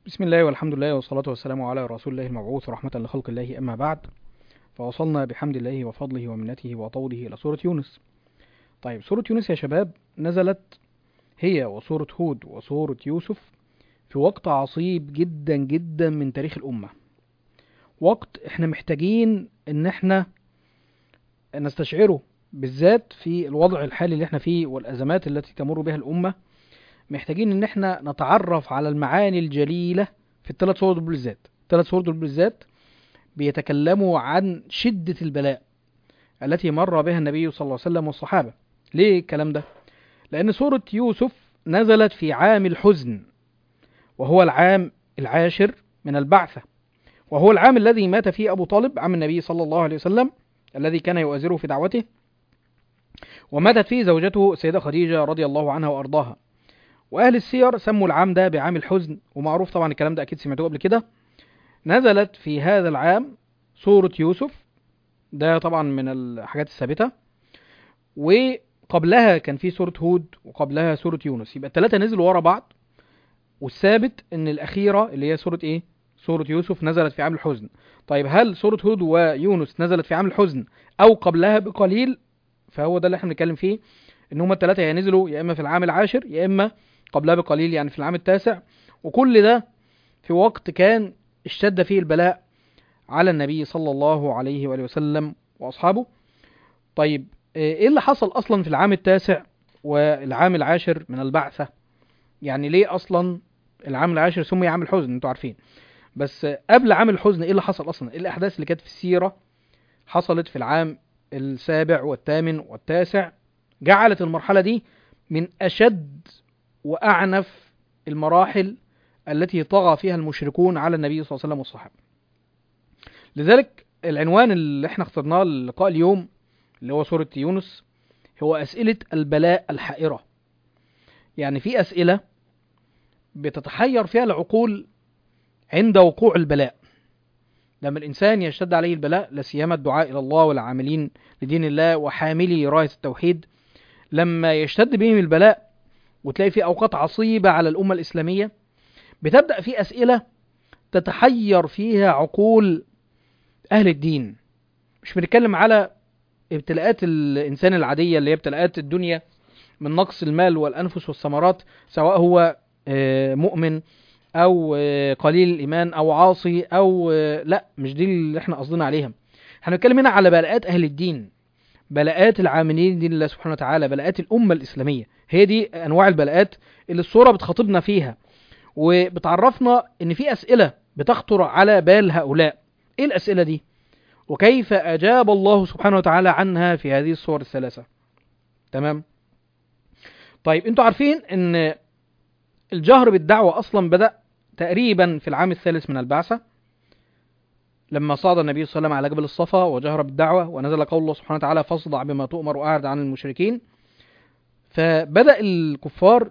بسم الله والحمد لله والصلاة والسلام على رسول الله المبعوث رحمة لخلق الله أما بعد فوصلنا بحمد الله وفضله ومنته وطوله إلى سورة يونس طيب سورة يونس يا شباب نزلت هي وسورة هود وسورة يوسف في وقت عصيب جدا جدا من تاريخ الأمة وقت احنا محتاجين ان احنا نستشعره بالذات في الوضع الحالي اللي احنا فيه والأزمات التي تمر بها الأمة محتاجين ان احنا نتعرف على المعاني الجليلة في الثلاث صور دول بالذات الثلاث صور دول بالذات بيتكلموا عن شدة البلاء التي مر بها النبي صلى الله عليه وسلم والصحابة ليه الكلام ده لأن سورة يوسف نزلت في عام الحزن وهو العام العاشر من البعثة وهو العام الذي مات فيه أبو طالب عم النبي صلى الله عليه وسلم الذي كان يؤازره في دعوته وماتت فيه زوجته السيدة خديجة رضي الله عنها وأرضاها وأهل السير سموا العام ده بعام الحزن ومعروف طبعا الكلام ده أكيد سمعتوه قبل كده نزلت في هذا العام سورة يوسف ده طبعا من الحاجات الثابتة وقبلها كان في سورة هود وقبلها سورة يونس يبقى الثلاثة نزلوا ورا بعض والثابت ان الأخيرة اللي هي سورة ايه؟ سورة يوسف نزلت في عام الحزن طيب هل سورة هود ويونس نزلت في عام الحزن أو قبلها بقليل فهو ده اللي احنا بنتكلم فيه ان هما الثلاثة يا نزلوا يا اما في العام العاشر يا اما قبلها بقليل يعني في العام التاسع وكل ده في وقت كان اشتد فيه البلاء على النبي صلى الله عليه وآله وسلم وأصحابه طيب ايه اللي حصل اصلا في العام التاسع والعام العاشر من البعثة يعني ليه اصلا العام العاشر سمي عام الحزن انتوا عارفين بس قبل عام الحزن ايه اللي حصل اصلا ايه الاحداث اللي كانت في السيرة حصلت في العام السابع والثامن والتاسع جعلت المرحلة دي من أشد وأعنف المراحل التي طغى فيها المشركون على النبي صلى الله عليه وسلم والصحابة لذلك العنوان اللي احنا اخترناه للقاء اليوم اللي هو سورة يونس هو أسئلة البلاء الحائرة يعني في أسئلة بتتحير فيها العقول عند وقوع البلاء لما الإنسان يشتد عليه البلاء لا سيما الدعاء إلى الله والعاملين لدين الله وحاملي راية التوحيد لما يشتد بهم البلاء وتلاقي في أوقات عصيبة على الأمة الإسلامية بتبدأ في أسئلة تتحير فيها عقول أهل الدين مش بنتكلم على ابتلاءات الإنسان العادية اللي هي ابتلاءات الدنيا من نقص المال والأنفس والثمرات سواء هو مؤمن أو قليل الإيمان أو عاصي أو لا مش دي اللي احنا قصدنا عليها احنا بنتكلم هنا على بلاءات أهل الدين بلاءات العاملين دين الله سبحانه وتعالى بلاءات الأمة الإسلامية هي دي أنواع البلاءات اللي الصورة بتخاطبنا فيها وبتعرفنا إن في أسئلة بتخطر على بال هؤلاء إيه الأسئلة دي؟ وكيف أجاب الله سبحانه وتعالى عنها في هذه الصور الثلاثة تمام؟ طيب انتوا عارفين ان الجهر بالدعوة أصلا بدأ تقريبا في العام الثالث من البعثة لما صعد النبي صلى الله عليه وسلم على جبل الصفا وجهر بالدعوة ونزل قول الله سبحانه وتعالى فاصدع بما تؤمر وأعرض عن المشركين فبدأ الكفار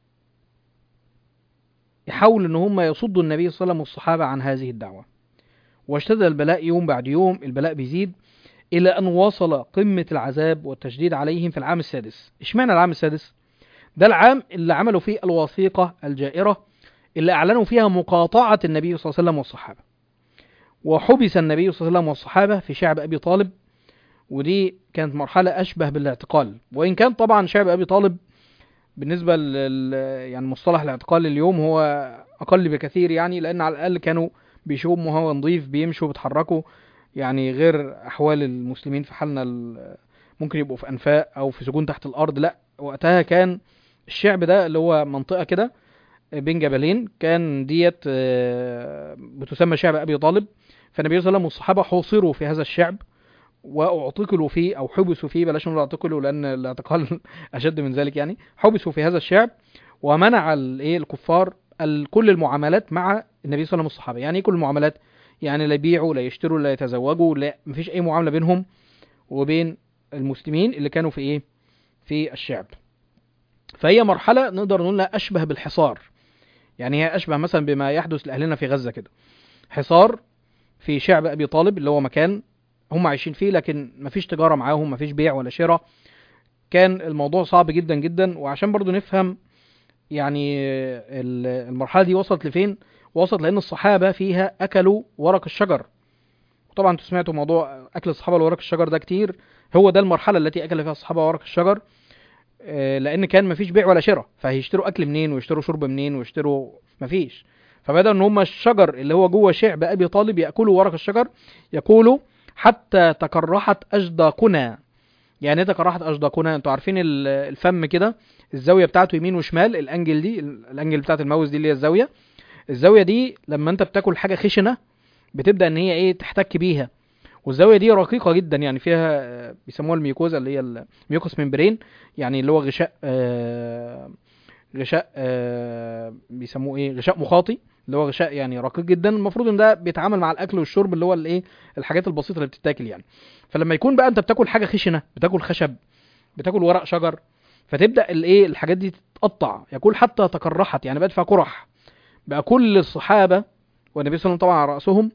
يحاول ان هم يصدوا النبي صلى الله عليه وسلم والصحابة عن هذه الدعوة واشتد البلاء يوم بعد يوم البلاء بيزيد إلى أن وصل قمة العذاب والتشديد عليهم في العام السادس اشمعنى العام السادس؟ ده العام اللي عملوا فيه الوثيقة الجائرة اللي أعلنوا فيها مقاطعة النبي صلى الله عليه وسلم والصحابة وحبس النبي صلى الله عليه وسلم والصحابة في شعب أبي طالب ودي كانت مرحلة أشبه بالاعتقال وإن كان طبعا شعب أبي طالب بالنسبة لل يعني مصطلح الاعتقال اليوم هو أقل بكثير يعني لأن على الأقل كانوا بيشوفوا هو نظيف بيمشوا بيتحركوا يعني غير أحوال المسلمين في حالنا ممكن يبقوا في أنفاق أو في سجون تحت الأرض لأ وقتها كان الشعب ده اللي هو منطقة كده بين جبلين كان ديت بتسمى شعب أبي طالب فالنبي صلى الله عليه وسلم والصحابة حوصروا في هذا الشعب واعتقلوا فيه او حبسوا فيه بلاش نقول اعتقلوا لان الاعتقال اشد من ذلك يعني حبسوا في هذا الشعب ومنع الايه الكفار كل المعاملات مع النبي صلى الله عليه وسلم والصحابه يعني ايه كل المعاملات يعني لا يبيعوا لا يشتروا لا يتزوجوا لا مفيش اي معامله بينهم وبين المسلمين اللي كانوا في ايه في الشعب فهي مرحله نقدر نقول لها اشبه بالحصار يعني هي اشبه مثلا بما يحدث لاهلنا في غزه كده حصار في شعب ابي طالب اللي هو مكان هم عايشين فيه لكن مفيش تجارة معاهم مفيش بيع ولا شراء كان الموضوع صعب جدا جدا وعشان برضو نفهم يعني المرحلة دي وصلت لفين وسط لان الصحابه فيها اكلوا ورق الشجر طبعا انتوا سمعتوا موضوع اكل الصحابه لورق الشجر ده كتير هو ده المرحله التي اكل فيها الصحابه ورق الشجر آه، لان كان مفيش بيع ولا شراء فهيشتروا اكل منين ويشتروا شرب منين ويشتروا مفيش فبدا ان هم الشجر اللي هو جوه شعب ابي طالب ياكلوا ورق الشجر يقولوا حتى تكرحت اجداقنا يعني ايه تكرحت اجداقنا انتوا عارفين ال- الفم كده الزاويه بتاعته يمين وشمال الانجل دي الانجل بتاعت الماوس دي اللي هي الزاويه الزاويه دي لما انت بتاكل حاجه خشنه بتبدا ان هي ايه تحتك بيها والزاويه دي رقيقه جدا يعني فيها آه، بيسموها الميوكوزا اللي هي الميوكوس ممبرين يعني اللي هو غشاء آه، غشاء آه، بيسموه ايه غشاء مخاطي اللي هو غشاء يعني رقيق جدا المفروض ان ده بيتعامل مع الاكل والشرب اللي هو الايه الحاجات البسيطه اللي بتتاكل يعني فلما يكون بقى انت بتاكل حاجه خشنه بتاكل خشب بتاكل ورق شجر فتبدا الايه الحاجات دي تتقطع يقول حتى تكرحت يعني بقت فيها قرح بقى كل الصحابه والنبي صلى الله عليه وسلم طبعا على راسهم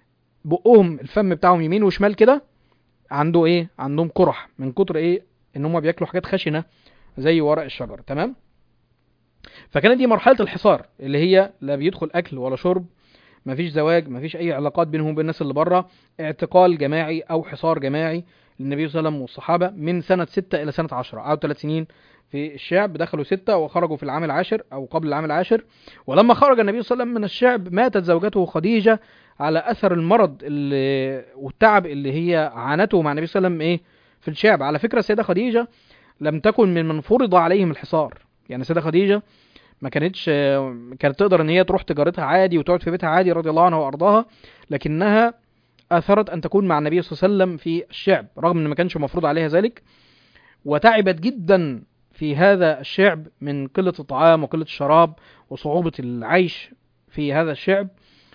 بقهم الفم بتاعهم يمين وشمال كده عنده ايه عندهم قرح من كتر ايه ان هم بياكلوا حاجات خشنه زي ورق الشجر تمام فكانت دي مرحله الحصار اللي هي لا بيدخل اكل ولا شرب مفيش زواج مفيش اي علاقات بينهم وبين الناس اللي بره اعتقال جماعي او حصار جماعي للنبي صلى الله عليه وسلم والصحابه من سنه 6 الى سنه 10 او 3 سنين في الشعب دخلوا ستة وخرجوا في العام العاشر أو قبل العام العاشر ولما خرج النبي صلى الله عليه وسلم من الشعب ماتت زوجته خديجة على أثر المرض اللي والتعب اللي هي عانته مع النبي صلى الله عليه وسلم إيه في الشعب على فكرة السيدة خديجة لم تكن من من فرض عليهم الحصار يعني السيدة خديجة ما كانتش كانت تقدر ان هي تروح تجارتها عادي وتقعد في بيتها عادي رضي الله عنها وارضاها لكنها اثرت ان تكون مع النبي صلى الله عليه وسلم في الشعب رغم ان ما كانش مفروض عليها ذلك وتعبت جدا في هذا الشعب من قلة الطعام وقلة الشراب وصعوبة العيش في هذا الشعب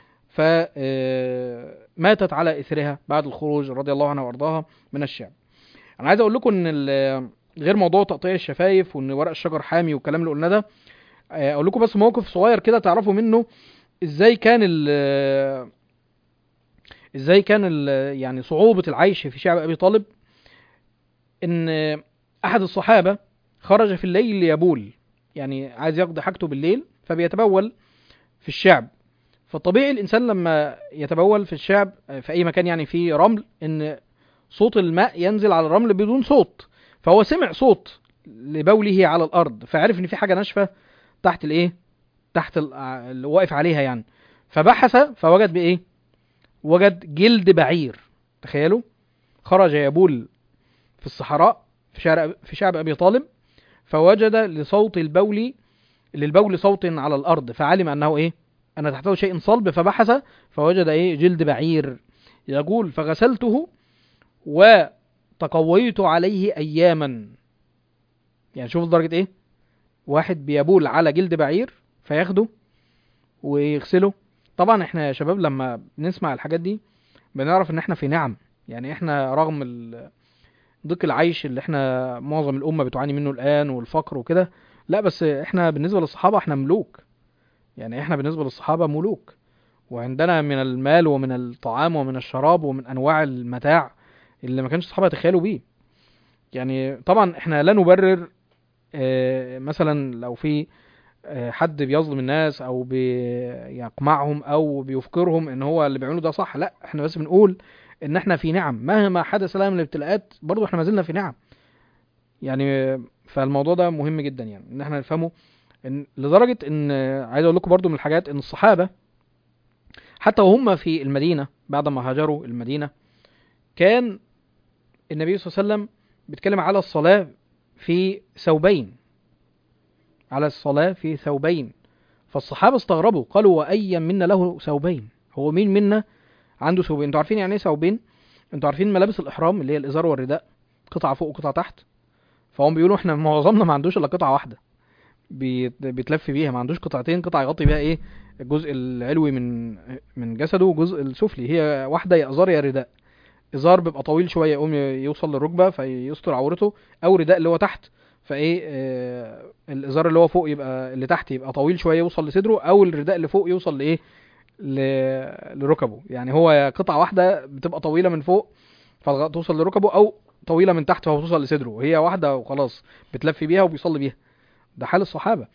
فماتت على إثرها بعد الخروج رضي الله عنها وأرضاها من الشعب أنا عايز أقول لكم إن ال- غير موضوع تقطيع الشفايف وإن ورق الشجر حامي والكلام اللي قلناه ده آه، أقول لكم بس موقف صغير كده تعرفوا منه إزاي كان ال إزاي كان ال يعني صعوبة العيش في شعب أبي طالب إن أحد الصحابة خرج في الليل ليبول يعني عايز يقضي حاجته بالليل فبيتبول في الشعب فطبيعي الانسان لما يتبول في الشعب في اي مكان يعني فيه رمل ان صوت الماء ينزل على الرمل بدون صوت فهو سمع صوت لبوله على الارض فعرف ان في حاجه ناشفه تحت الايه تحت ال- اللي واقف عليها يعني فبحث فوجد بايه وجد جلد بعير تخيلوا خرج يبول في الصحراء في شعب في شعب ابي طالب فوجد لصوت البول للبول صوت على الارض فعلم انه ايه ان تحته شيء صلب فبحث فوجد ايه جلد بعير يقول فغسلته وتقويت عليه اياما يعني شوف لدرجه ايه واحد بيبول على جلد بعير فياخده ويغسله طبعا احنا يا شباب لما بنسمع الحاجات دي بنعرف ان احنا في نعم يعني احنا رغم ال- ضيق العيش اللي احنا معظم الامه بتعاني منه الان والفقر وكده لا بس احنا بالنسبه للصحابه احنا ملوك يعني احنا بالنسبه للصحابه ملوك وعندنا من المال ومن الطعام ومن الشراب ومن انواع المتاع اللي ما كانش الصحابه يتخيلوا بيه يعني طبعا احنا لا نبرر آه، مثلا لو في آه، حد بيظلم الناس او بيقمعهم او بيفكرهم ان هو اللي بيعمله ده صح لا احنا بس بنقول ان احنا في نعم مهما حدث لنا من الابتلاءات برضو احنا ما زلنا في نعم يعني فالموضوع ده مهم جدا يعني ان احنا نفهمه إن لدرجة ان عايز اقول لكم برضو من الحاجات ان الصحابة حتى وهم في المدينة بعد ما هاجروا المدينة كان النبي صلى الله عليه وسلم بيتكلم على الصلاة في ثوبين على الصلاة في ثوبين فالصحابة استغربوا قالوا وأيا منا له ثوبين هو مين منا عنده ثوبين انتوا عارفين يعني ايه ثوبين انتوا عارفين ملابس الإحرام اللي هي الإزار والرداء قطعة فوق وقطعة تحت فهم بيقولوا احنا معظمنا ما عندوش الا قطعة واحدة بيت- بيتلف بيها ما عندوش قطعتين قطعة يغطي بيها ايه الجزء العلوي من من جسده والجزء السفلي هي واحدة يا إزار يا رداء إزار بيبقى طويل شوية يقوم يوصل للركبة فيستر عورته أو رداء اللي هو تحت فايه آه الازار اللي هو فوق يبقى اللي تحت يبقى طويل شويه يوصل لصدره او الرداء اللي فوق يوصل لايه ل- لركبه يعني هو يا قطعه واحده بتبقى طويله من فوق فتوصل لركبه او طويله من تحت فبتوصل لصدره هي واحده وخلاص بتلف بيها وبيصلي بيها ده حال الصحابه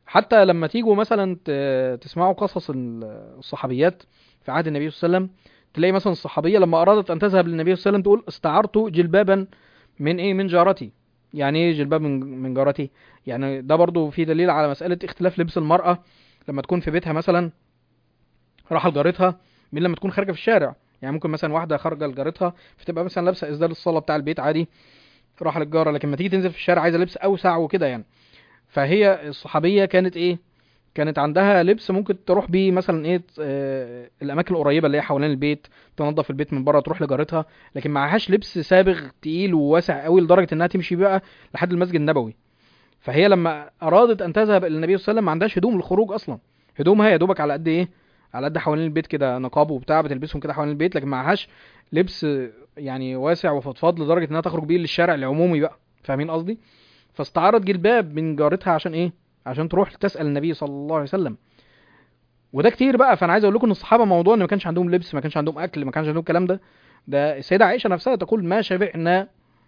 حتى لما تيجوا مثلا ت- تسمعوا قصص ال- الصحابيات في عهد النبي صلى الله عليه وسلم تلاقي مثلا الصحابيه لما ارادت ان تذهب للنبي صلى الله عليه وسلم تقول استعرت جلبابا من ايه من جارتي يعني ايه جلباب من من جارتي يعني ده برضو في دليل على مساله اختلاف لبس المراه لما تكون في بيتها مثلا راحت لجارتها من لما تكون خارجه في الشارع يعني ممكن مثلا واحده خارجه لجارتها فتبقى مثلا لابسه اسدال الصاله بتاع البيت عادي راح للجاره لكن ما تيجي تنزل في الشارع عايزه لبس اوسع وكده يعني فهي الصحابيه كانت ايه كانت عندها لبس ممكن تروح بيه مثلا ايه آه، الاماكن القريبه اللي هي حوالين البيت تنظف البيت من بره تروح لجارتها لكن معهاش لبس سابغ تقيل وواسع قوي لدرجه انها تمشي بقى لحد المسجد النبوي فهي لما ارادت ان تذهب الى النبي صلى الله عليه وسلم ما عندهاش هدوم للخروج اصلا هدومها يا دوبك على قد ايه على قد حوالين البيت كده نقاب وبتاع بتلبسهم كده حوالين البيت لكن معهاش لبس يعني واسع وفضفاض لدرجه انها تخرج بيه للشارع العمومي بقى فاهمين قصدي فاستعارت جلباب من جارتها عشان ايه عشان تروح تسال النبي صلى الله عليه وسلم وده كتير بقى فانا عايز اقول لكم ان الصحابه موضوع ان ما كانش عندهم لبس ما كانش عندهم اكل ما كانش عندهم الكلام ده ده السيده عائشه نفسها تقول ما شبعنا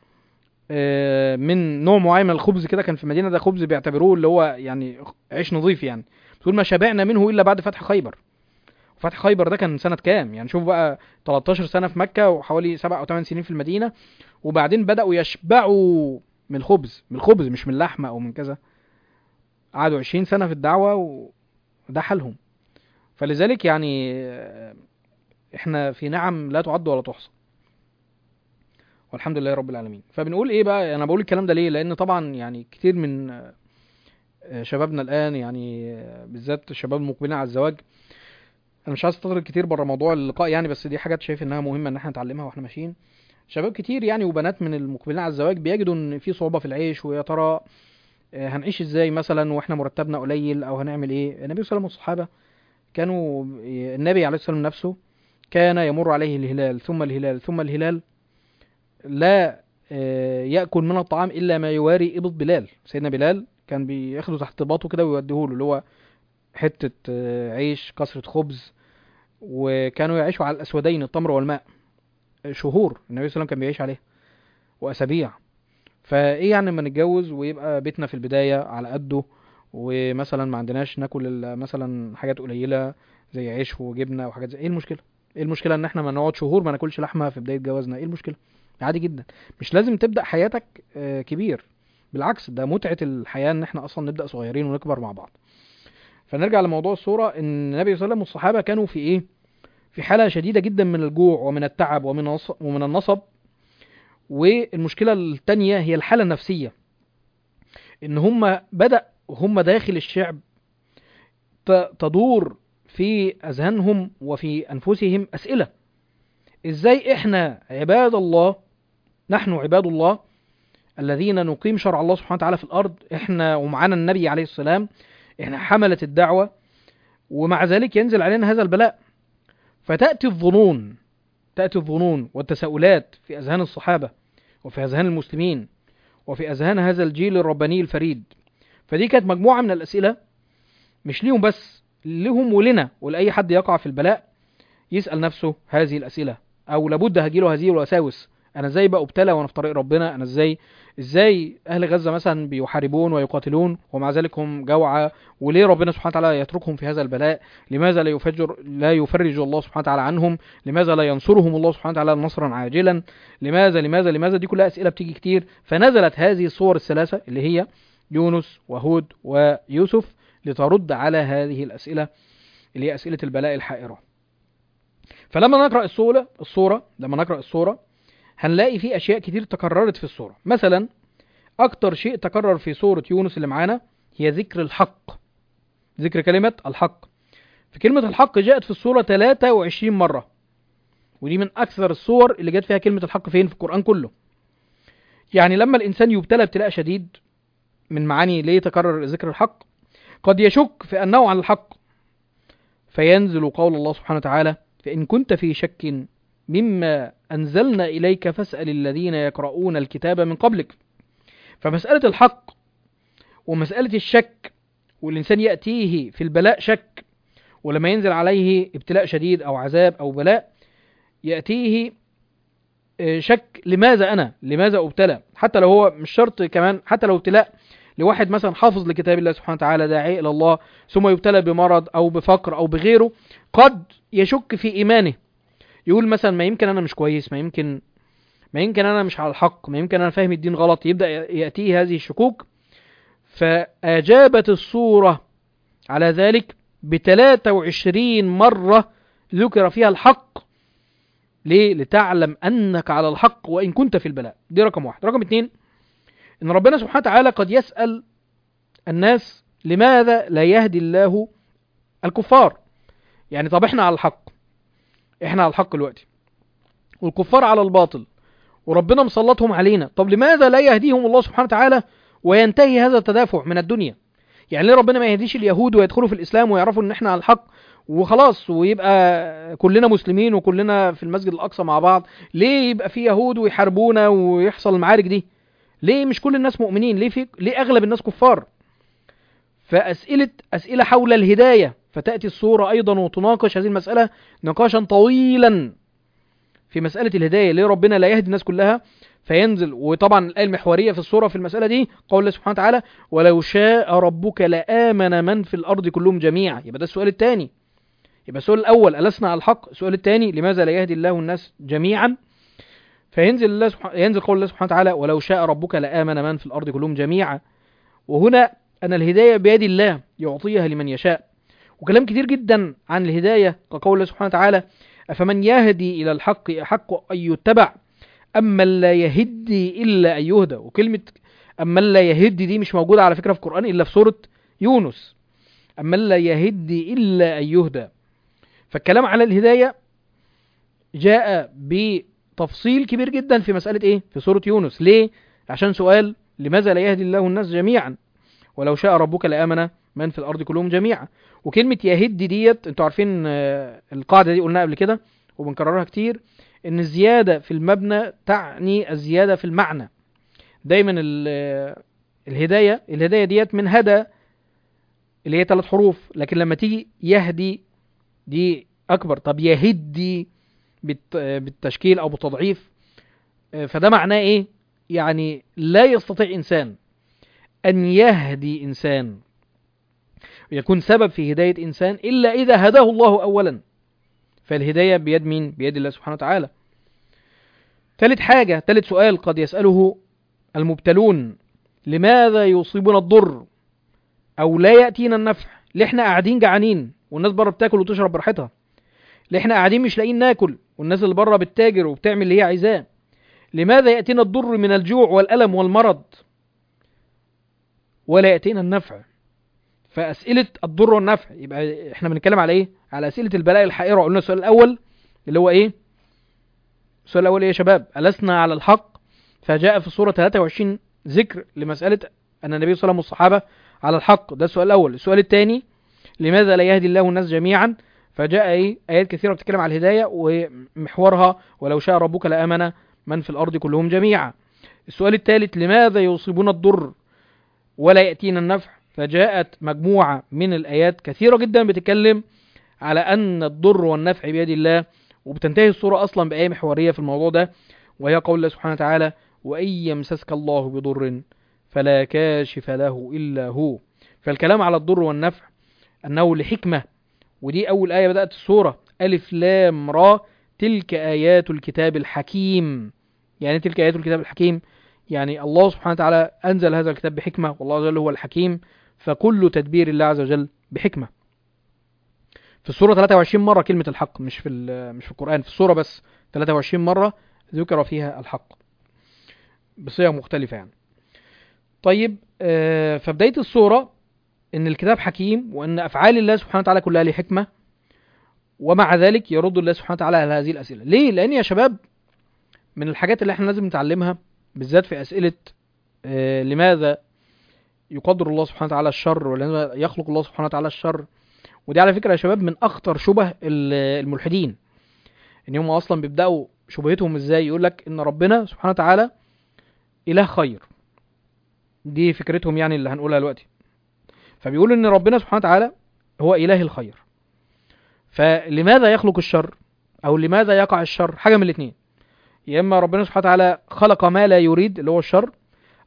آه، من نوع معين من الخبز كده كان في المدينه ده خبز بيعتبروه اللي هو يعني عيش نظيف يعني بتقول ما شبعنا منه الا بعد فتح خيبر فتح خيبر ده كان سنة كام؟ يعني شوف بقى 13 سنة في مكة وحوالي 7 أو 8 سنين في المدينة وبعدين بدأوا يشبعوا من الخبز، من الخبز مش من اللحمة أو من كذا. قعدوا 20 سنة في الدعوة وده حالهم. فلذلك يعني آه، احنا في نعم لا تعد ولا تحصى. والحمد لله رب العالمين. فبنقول ايه بقى؟ انا بقول الكلام ده ليه؟ لأن طبعا يعني كتير من آه، آه، شبابنا الآن يعني آه، بالذات الشباب المقبلين على الزواج انا مش عايز استطرد كتير بره موضوع اللقاء يعني بس دي حاجات شايف انها مهمه ان احنا نتعلمها واحنا ماشيين شباب كتير يعني وبنات من المقبلين على الزواج بيجدوا ان في صعوبه في العيش ويا ترى آه، هنعيش ازاي مثلا واحنا مرتبنا قليل او هنعمل ايه النبي صلى الله عليه وسلم والصحابه كانوا النبي عليه الصلاه والسلام نفسه كان يمر عليه الهلال ثم الهلال ثم الهلال لا آه، ياكل من الطعام الا ما يواري ابط بلال سيدنا بلال كان بياخده تحت باطه كده ويوديه له اللي هو حته آه، عيش كسره خبز وكانوا يعيشوا على الاسودين التمر والماء شهور النبي صلى الله عليه وسلم كان بيعيش عليه واسابيع فايه يعني لما نتجوز ويبقى بيتنا في البدايه على قده ومثلا ما عندناش ناكل إلا مثلا حاجات قليله زي عيش وجبنه وحاجات زي ايه المشكله ايه المشكله ان احنا ما نقعد شهور ما ناكلش لحمه في بدايه جوازنا ايه المشكله عادي جدا مش لازم تبدا حياتك آه، كبير بالعكس ده متعه الحياه ان احنا اصلا نبدا صغيرين ونكبر مع بعض فنرجع لموضوع الصوره ان النبي صلى الله عليه وسلم والصحابه كانوا في ايه في حاله شديده جدا من الجوع ومن التعب ومن النص- ومن النصب والمشكله الثانيه هي الحاله النفسيه ان هم بدا هم داخل الشعب ت- تدور في اذهانهم وفي انفسهم اسئله ازاي احنا عباد الله نحن عباد الله الذين نقيم شرع الله سبحانه وتعالى في الارض احنا ومعانا النبي عليه السلام احنا حمله الدعوه ومع ذلك ينزل علينا هذا البلاء فتاتي الظنون تاتي الظنون والتساؤلات في اذهان الصحابه وفي اذهان المسلمين وفي اذهان هذا الجيل الرباني الفريد فدي كانت مجموعه من الاسئله مش ليهم بس لهم ولنا ولاي حد يقع في البلاء يسال نفسه هذه الاسئله او لابد هجيله هذه الوساوس انا ازاي بقى ابتلى وانا في طريق ربنا انا ازاي ازاي اهل غزه مثلا بيحاربون ويقاتلون ومع ذلك هم جوعى وليه ربنا سبحانه وتعالى يتركهم في هذا البلاء لماذا لا يفجر لا يفرج الله سبحانه وتعالى عنهم لماذا لا ينصرهم الله سبحانه وتعالى نصرا عاجلا لماذا لماذا لماذا دي كلها اسئله بتيجي كتير فنزلت هذه الصور الثلاثه اللي هي يونس وهود ويوسف لترد على هذه الاسئله اللي هي اسئله البلاء الحائره فلما نقرا الصوره الصوره لما نقرا الصوره هنلاقي في اشياء كتير تكررت في الصوره مثلا اكتر شيء تكرر في سوره يونس اللي معانا هي ذكر الحق ذكر كلمه الحق في كلمه الحق جاءت في الصوره 23 مره ودي من اكثر الصور اللي جت فيها كلمه الحق فين في القران كله يعني لما الانسان يبتلى ابتلاء شديد من معاني ليه تكرر ذكر الحق قد يشك في انه على الحق فينزل قول الله سبحانه وتعالى فان كنت في شك مما انزلنا اليك فاسال الذين يقرؤون الكتاب من قبلك فمساله الحق ومساله الشك والانسان ياتيه في البلاء شك ولما ينزل عليه ابتلاء شديد او عذاب او بلاء ياتيه آه، شك لماذا انا لماذا ابتلى حتى لو هو مش شرط كمان حتى لو ابتلاء لواحد مثلا حافظ لكتاب الله سبحانه وتعالى داعي الى الله ثم يبتلى بمرض او بفقر او بغيره قد يشك في ايمانه يقول مثلا ما يمكن انا مش كويس ما يمكن ما يمكن انا مش على الحق ما يمكن انا فاهم الدين غلط يبدا ياتيه هذه الشكوك فاجابت الصوره على ذلك ب 23 مره ذكر فيها الحق ليه لتعلم انك على الحق وان كنت في البلاء دي رقم واحد رقم اتنين ان ربنا سبحانه وتعالى قد يسال الناس لماذا لا يهدي الله الكفار يعني طب احنا على الحق احنا على الحق دلوقتي والكفار على الباطل وربنا مسلطهم علينا طب لماذا لا يهديهم الله سبحانه وتعالى وينتهي هذا التدافع من الدنيا يعني ليه ربنا ما يهديش اليهود ويدخلوا في الاسلام ويعرفوا ان احنا على الحق وخلاص ويبقى كلنا مسلمين وكلنا في المسجد الاقصى مع بعض ليه يبقى في يهود ويحاربونا ويحصل المعارك دي ليه مش كل الناس مؤمنين ليه في ليه اغلب الناس كفار فاسئله اسئله حول الهدايه فتاتي الصوره ايضا وتناقش هذه المساله نقاشا طويلا في مساله الهدايه ليه ربنا لا يهدي الناس كلها فينزل وطبعا الايه المحوريه في الصوره في المساله دي قول الله سبحانه وتعالى ولو شاء ربك لامن من في الارض كلهم جميعا يبقى ده السؤال الثاني يبقى السؤال الاول ألسنا على الحق السؤال الثاني لماذا لا يهدي الله الناس جميعا فينزل الله سبحانه ينزل قول الله سبحانه وتعالى ولو شاء ربك لآمن من في الأرض كلهم جميعا وهنا أن الهداية بيد الله يعطيها لمن يشاء وكلام كتير جدا عن الهداية كقول الله سبحانه وتعالى أفمن يهدي إلى الحق أحق أن يتبع أما لا يهدي إلا أن يهدى وكلمة أما لا يهدي دي مش موجودة على فكرة في القرآن إلا في سورة يونس أما لا يهدي إلا أن يهدى فالكلام على الهداية جاء بتفصيل كبير جدا في مسألة إيه؟ في سورة يونس ليه؟ عشان سؤال لماذا لا يهدي الله الناس جميعا ولو شاء ربك لآمن من في الأرض كلهم جميعا وكلمة يهدي ديت انتوا عارفين القاعدة دي قلناها قبل كده وبنكررها كتير ان الزيادة في المبنى تعني الزيادة في المعنى دايما الهداية الهداية ديت من هدى اللي هي ثلاث حروف لكن لما تيجي يهدي دي اكبر طب يهدي بالتشكيل او بالتضعيف فده معناه ايه يعني لا يستطيع انسان ان يهدي انسان يكون سبب في هداية انسان الا اذا هداه الله اولا فالهداية بيد مين بيد الله سبحانه وتعالى ثالث حاجة ثالث سؤال قد يسأله المبتلون لماذا يصيبنا الضر او لا يأتينا النفع ليه احنا قاعدين جعانين والناس بره بتاكل وتشرب براحتها ليه احنا قاعدين مش لاقيين ناكل والناس اللي بره بتتاجر وبتعمل اللي هي عايزاه لماذا يأتينا الضر من الجوع والألم والمرض ولا يأتينا النفع فأسئلة الضر والنفع يبقى احنا بنتكلم على ايه على أسئلة البلاء الحائرة قلنا السؤال الأول اللي هو ايه السؤال الأول ايه يا شباب ألسنا على الحق فجاء في سورة 23 ذكر لمسألة أن النبي صلى الله عليه وسلم والصحابة على الحق ده السؤال الأول السؤال الثاني لماذا لا يهدي الله الناس جميعا فجاء ايه آيات كثيرة بتتكلم على الهداية ومحورها ولو شاء ربك لآمن من في الأرض كلهم جميعا السؤال الثالث لماذا يصيبنا الضر ولا يأتينا النفع فجاءت مجموعة من الآيات كثيرة جدا بتتكلم على أن الضر والنفع بيد الله وبتنتهي الصورة أصلا بآية محورية في الموضوع ده وهي قول الله سبحانه وتعالى وإن يمسسك الله بضر فلا كاشف له إلا هو فالكلام على الضر والنفع أنه لحكمة ودي أول آية بدأت السورة ألف لام را تلك آيات الكتاب الحكيم يعني تلك آيات الكتاب الحكيم يعني الله سبحانه وتعالى أنزل هذا الكتاب بحكمة والله عز وجل هو الحكيم فكل تدبير الله عز وجل بحكمة في السورة 23 مرة كلمة الحق مش في مش في القرآن في السورة بس 23 مرة ذكر فيها الحق بصيغة مختلفة يعني طيب آه فبداية السورة ان الكتاب حكيم وان افعال الله سبحانه وتعالى كلها له حكمه ومع ذلك يرد الله سبحانه وتعالى على هذه الاسئله ليه لان يا شباب من الحاجات اللي احنا لازم نتعلمها بالذات في اسئله آه لماذا يقدر الله سبحانه وتعالى الشر ولماذا يخلق الله سبحانه وتعالى الشر ودي على فكره يا شباب من اخطر شبه الملحدين ان هم اصلا بيبداوا شبهتهم ازاي يقول لك ان ربنا سبحانه وتعالى اله خير دي فكرتهم يعني اللي هنقولها دلوقتي فبيقول ان ربنا سبحانه وتعالى هو اله الخير فلماذا يخلق الشر او لماذا يقع الشر حاجه من الاثنين يا اما ربنا سبحانه وتعالى خلق ما لا يريد اللي هو الشر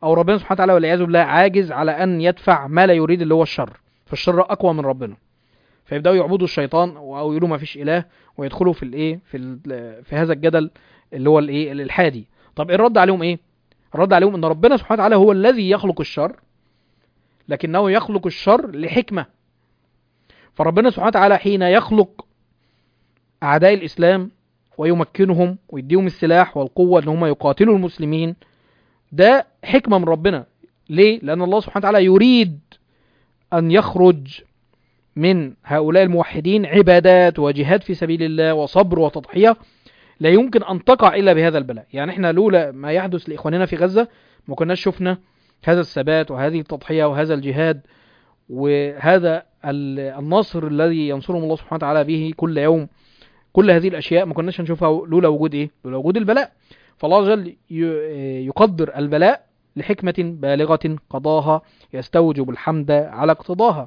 او ربنا سبحانه وتعالى والعياذ بالله عاجز على ان يدفع ما لا يريد اللي هو الشر فالشر اقوى من ربنا فيبداوا يعبدوا الشيطان او يقولوا ما فيش اله ويدخلوا في الايه في ال- في هذا الجدل اللي هو الايه الالحادي طب ايه الرد عليهم ايه الرد عليهم ان ربنا سبحانه وتعالى هو الذي يخلق الشر لكنه يخلق الشر لحكمه فربنا سبحانه وتعالى حين يخلق اعداء الاسلام ويمكنهم ويديهم السلاح والقوه ان هم يقاتلوا المسلمين ده حكمه من ربنا ليه لان الله سبحانه وتعالى يريد ان يخرج من هؤلاء الموحدين عبادات وجهاد في سبيل الله وصبر وتضحيه لا يمكن ان تقع الا بهذا البلاء يعني احنا لولا ما يحدث لاخواننا في غزه ما كناش شفنا هذا الثبات وهذه التضحيه وهذا الجهاد وهذا ال- النصر الذي ينصرهم الله سبحانه وتعالى به كل يوم كل هذه الاشياء ما كناش هنشوفها لولا وجود ايه لولا وجود البلاء فالله عز وجل ي- يقدر البلاء لحكمة بالغة قضاها يستوجب الحمد على اقتضاها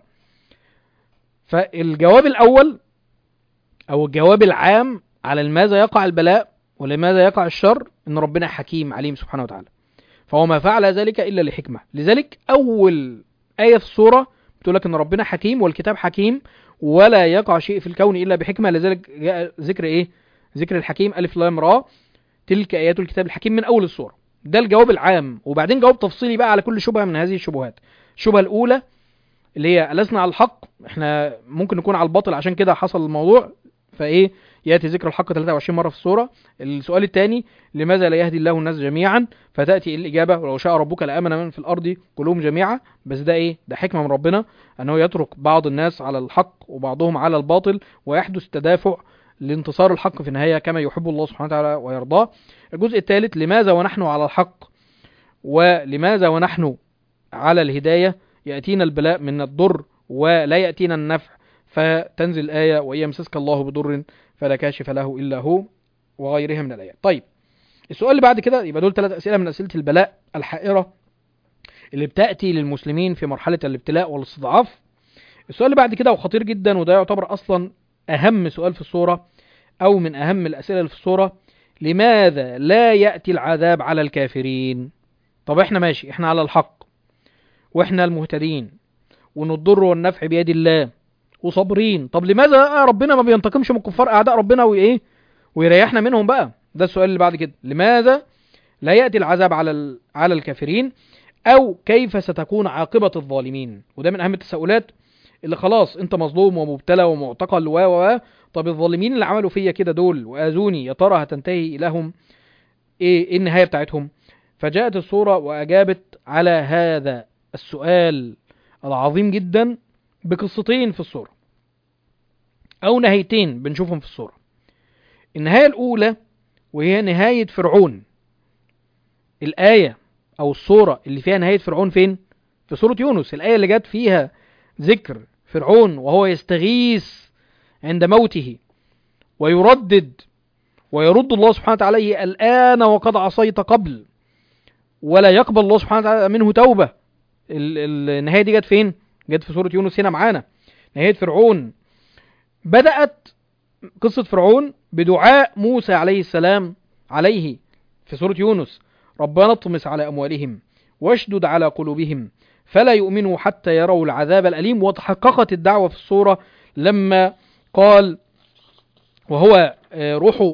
فالجواب الأول أو الجواب العام على لماذا يقع البلاء ولماذا يقع الشر إن ربنا حكيم عليم سبحانه وتعالى فهو ما فعل ذلك إلا لحكمة لذلك أول آية في السورة بتقول لك إن ربنا حكيم والكتاب حكيم ولا يقع شيء في الكون إلا بحكمة لذلك جاء ذكر إيه ذكر الحكيم ألف لام را تلك آيات الكتاب الحكيم من أول السورة ده الجواب العام وبعدين جواب تفصيلي بقى على كل شبهة من هذه الشبهات الشبهة الأولى اللي هي لسنا على الحق احنا ممكن نكون على الباطل عشان كده حصل الموضوع فايه ياتي ذكر الحق 23 مره في السوره السؤال الثاني لماذا لا يهدي الله الناس جميعا فتاتي الاجابه ولو شاء ربك لامن من في الارض كلهم جميعا بس ده ايه ده حكمه من ربنا انه يترك بعض الناس على الحق وبعضهم على الباطل ويحدث تدافع لانتصار الحق في النهايه كما يحب الله سبحانه وتعالى ويرضاه الجزء الثالث لماذا ونحن على الحق ولماذا ونحن على الهدايه ياتينا البلاء من الضر ولا ياتينا النفع فتنزل الآية وإن يمسسك الله بضر فلا كاشف له إلا هو وغيرها من الآيات طيب السؤال اللي بعد كده يبقى دول ثلاث أسئلة من أسئلة البلاء الحائرة اللي بتأتي للمسلمين في مرحلة الابتلاء والاستضعاف السؤال اللي بعد كده وخطير جدا وده يعتبر أصلا أهم سؤال في الصورة أو من أهم الأسئلة اللي في الصورة لماذا لا يأتي العذاب على الكافرين طب احنا ماشي احنا على الحق واحنا المهتدين وان الضر والنفع بيد الله وصابرين طب لماذا ربنا ما بينتقمش من الكفار اعداء ربنا وايه ويريحنا منهم بقى ده السؤال اللي بعد كده لماذا لا ياتي العذاب على ال... على الكافرين او كيف ستكون عاقبه الظالمين وده من اهم التساؤلات اللي خلاص انت مظلوم ومبتلى ومعتقل و و طب الظالمين اللي عملوا فيا كده دول واذوني يا ترى هتنتهي لهم ايه إيه النهايه بتاعتهم فجاءت الصوره واجابت على هذا السؤال العظيم جدا بقصتين في الصورة أو نهايتين بنشوفهم في الصورة النهاية الأولى وهي نهاية فرعون الآية أو الصورة اللي فيها نهاية فرعون فين؟ في سورة يونس الآية اللي جت فيها ذكر فرعون وهو يستغيث عند موته ويردد ويرد الله سبحانه وتعالى عليه الآن وقد عصيت قبل ولا يقبل الله سبحانه وتعالى منه توبة ال- ال- النهاية دي جت فين؟ جت في سورة يونس هنا معانا نهاية فرعون بدأت قصة فرعون بدعاء موسى عليه السلام عليه في سورة يونس ربنا اطمس على أموالهم واشدد على قلوبهم فلا يؤمنوا حتى يروا العذاب الأليم وتحققت الدعوة في الصورة لما قال وهو آه، روحه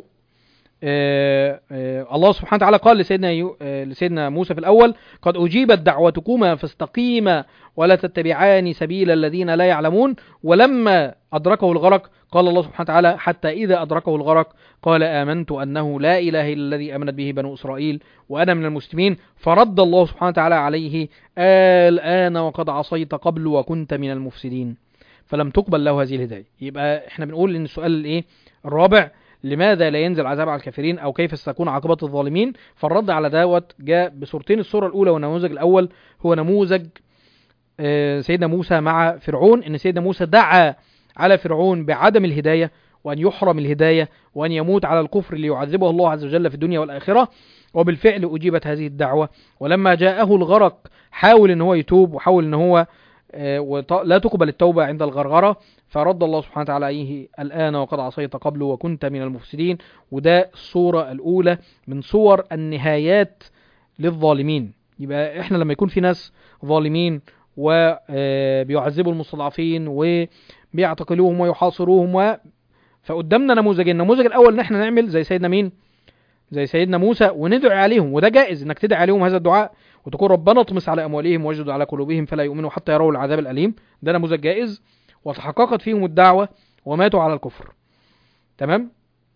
آه، آه، الله سبحانه وتعالى قال لسيدنا يو- آه، لسيدنا موسى في الأول قد أجيبت دعوتكما فاستقيما ولا تتبعان سبيل الذين لا يعلمون ولما أدركه الغرق قال الله سبحانه وتعالى حتى إذا أدركه الغرق قال آمنت أنه لا إله إلا الذي آمنت به بنو إسرائيل وأنا من المسلمين فرد الله سبحانه وتعالى عليه الآن وقد عصيت قبل وكنت من المفسدين فلم تقبل له هذه الهداية يبقى احنا بنقول ان السؤال الايه الرابع لماذا لا ينزل عذاب على الكافرين او كيف ستكون عاقبة الظالمين فالرد على دوت جاء بصورتين الصورة الاولى والنموذج الاول هو نموذج آه، سيدنا موسى مع فرعون ان سيدنا موسى دعا على فرعون بعدم الهداية وان يحرم الهداية وان يموت على الكفر ليعذبه الله عز وجل في الدنيا والاخرة وبالفعل اجيبت هذه الدعوة ولما جاءه الغرق حاول ان هو يتوب وحاول ان هو آه، وط- لا تقبل التوبة عند الغرغرة فرد الله سبحانه وتعالى عليه الآن وقد عصيت قبل وكنت من المفسدين وده الصورة الأولى من صور النهايات للظالمين يبقى احنا لما يكون في ناس ظالمين وبيعذبوا المستضعفين وبيعتقلوهم ويحاصروهم و... فقدامنا نموذجين النموذج الاول ان احنا نعمل زي سيدنا مين زي سيدنا موسى وندعي عليهم وده جائز انك تدعي عليهم هذا الدعاء وتقول ربنا اطمس على اموالهم واجد على قلوبهم فلا يؤمنوا حتى يروا العذاب الاليم ده نموذج جائز وتحققت فيهم الدعوه وماتوا على الكفر تمام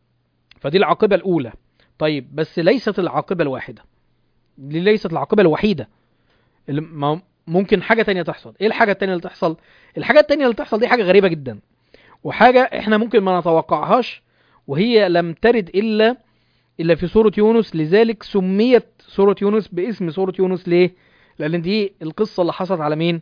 فدي العاقبه الاولى طيب بس ليست العاقبه الواحده دي ليست العاقبه الوحيده اللي ما- ممكن حاجه تانية تحصل ايه الحاجه التانية اللي تحصل الحاجه التانية اللي تحصل دي حاجه غريبه جدا وحاجه احنا ممكن ما نتوقعهاش وهي لم ترد الا الا في سوره يونس لذلك سميت سوره يونس باسم سوره يونس ليه لان دي القصه اللي حصلت على مين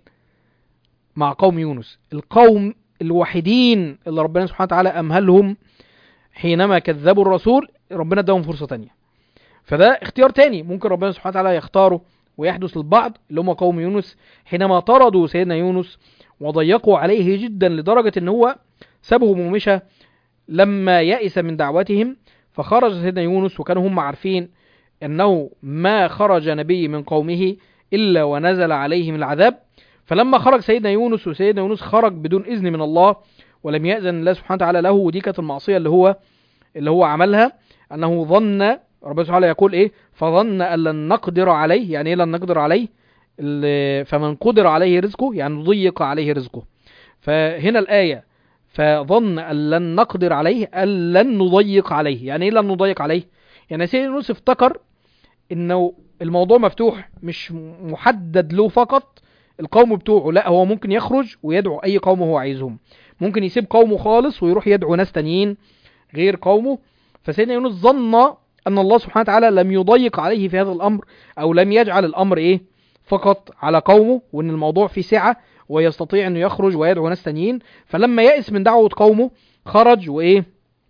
مع قوم يونس القوم الوحيدين اللي ربنا سبحانه وتعالى امهلهم حينما كذبوا الرسول ربنا اداهم فرصه تانية فده اختيار تاني ممكن ربنا سبحانه وتعالى يختاره ويحدث للبعض اللي هم قوم يونس حينما طردوا سيدنا يونس وضيقوا عليه جدا لدرجة ان هو سابهم ومشى لما يئس من دعوتهم فخرج سيدنا يونس وكانوا هم عارفين انه ما خرج نبي من قومه الا ونزل عليهم العذاب فلما خرج سيدنا يونس وسيدنا يونس خرج بدون اذن من الله ولم يأذن الله سبحانه وتعالى له ودي كانت المعصية اللي هو اللي هو عملها انه ظن ربنا سبحانه وتعالى يقول ايه فظن ان لن نقدر عليه يعني ايه لن نقدر عليه ال- فمن قدر عليه رزقه يعني ضيق عليه رزقه فهنا الآية فظن أن لن نقدر عليه أن لن نضيق عليه يعني ايه لن نضيق عليه يعني سيدنا يونس افتكر انه الموضوع مفتوح مش محدد له فقط القوم بتوعه لا هو ممكن يخرج ويدعو اي قوم هو عايزهم ممكن يسيب قومه خالص ويروح يدعو ناس تانيين غير قومه فسيدنا يونس ظن ان الله سبحانه وتعالى لم يضيق عليه في هذا الامر او لم يجعل الامر ايه فقط على قومه وان الموضوع فيه سعه ويستطيع انه يخرج ويدعو ناس تانيين فلما يئس من دعوه قومه خرج وايه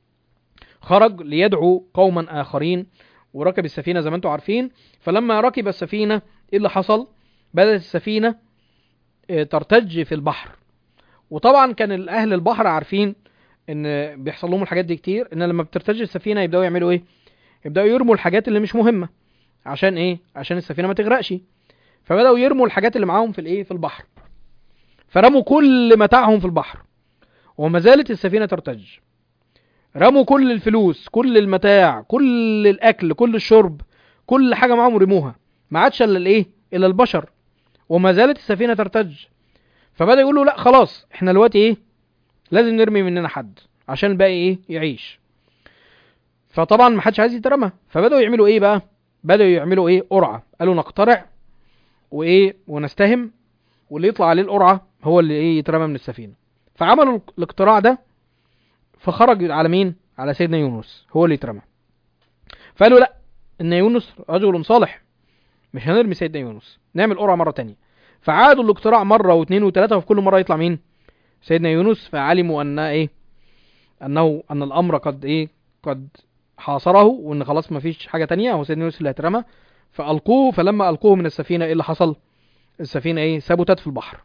خرج ليدعو قوما اخرين وركب السفينه زي ما انتم عارفين فلما ركب السفينه ايه اللي حصل بدات السفينه آه، ترتج في البحر وطبعا كان اهل البحر عارفين ان بيحصل لهم الحاجات دي كتير ان لما بترتج السفينه يبداوا يعملوا ايه يبداوا يرموا الحاجات اللي مش مهمه عشان ايه عشان السفينه ما تغرقش فبداوا يرموا الحاجات اللي معاهم في الايه في البحر فرموا كل متاعهم في البحر وما زالت السفينه ترتج رموا كل الفلوس كل المتاع كل الاكل كل الشرب كل حاجه معاهم رموها ما عادش الا الايه الا البشر وما زالت السفينه ترتج فبدا يقولوا لا خلاص احنا دلوقتي ايه لازم نرمي مننا حد عشان الباقي ايه يعيش فطبعا ما حدش عايز يترمى فبداوا يعملوا ايه بقى بداوا يعملوا ايه قرعه قالوا نقترع وايه ونستهم واللي يطلع عليه القرعه هو اللي ايه يترمى من السفينه فعملوا الاقتراع ده فخرج على مين على سيدنا يونس هو اللي يترمى فقالوا لا ان يونس رجل صالح مش هنرمي سيدنا يونس نعمل قرعه مره تانية فعادوا الاقتراع مره واثنين وثلاثه وفي كل مره يطلع مين سيدنا يونس فعلموا ان ايه انه ان الامر قد ايه قد حاصره وان خلاص ما فيش حاجه تانية هو سيدنا يونس اللي هيترمى فالقوه فلما القوه من السفينه ايه اللي حصل السفينه ايه ثبتت في البحر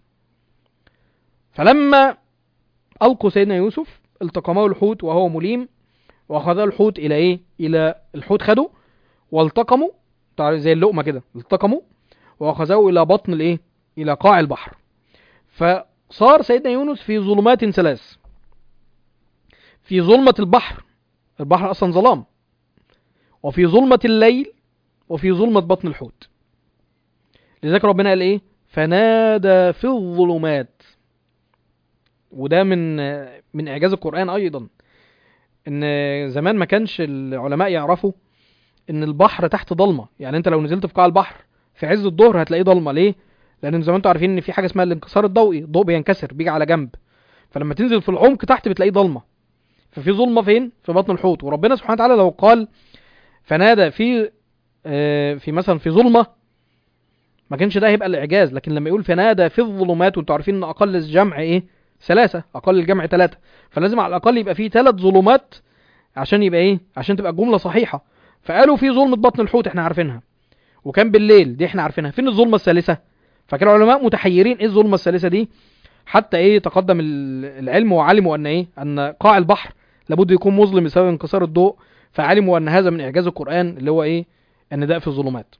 فلما القوا سيدنا يوسف التقمه الحوت وهو مليم واخذه الحوت الى ايه الى الحوت خده والتقموا تعرف زي اللقمه كده التقموا واخذه الى بطن الايه الى قاع البحر فصار سيدنا يونس في ظلمات ثلاث في ظلمة البحر البحر أصلا ظلام وفي ظلمة الليل وفي ظلمة بطن الحوت لذلك ربنا قال إيه فنادى في الظلمات وده من من إعجاز القرآن أيضا إن زمان ما كانش العلماء يعرفوا إن البحر تحت ضلمة يعني أنت لو نزلت في قاع البحر في عز الظهر هتلاقيه ضلمة ليه؟ لأن زي ما أنتم عارفين إن في حاجة اسمها الانكسار الضوئي الضوء بينكسر بيجي على جنب فلما تنزل في العمق تحت بتلاقيه ضلمة ففي ظلمة فين؟ في بطن الحوت وربنا سبحانه وتعالى لو قال فنادى في آه، في مثلا في ظلمة ما كانش ده هيبقى الإعجاز لكن لما يقول فنادى في الظلمات وانتوا عارفين ان أقل الجمع إيه؟ ثلاثة أقل الجمع ثلاثة فلازم على الأقل يبقى فيه ثلاث ظلمات عشان يبقى إيه؟ عشان تبقى الجملة صحيحة فقالوا في ظلمة بطن الحوت احنا عارفينها وكان بالليل دي احنا عارفينها فين الظلمة الثالثة؟ فكان العلماء متحيرين ايه الظلمة الثالثة دي حتى ايه تقدم ال- العلم وعلموا ان ايه ان قاع البحر لابد يكون مظلم بسبب انكسار الضوء فعلموا ان هذا من اعجاز القران اللي هو ايه ان ده في الظلمات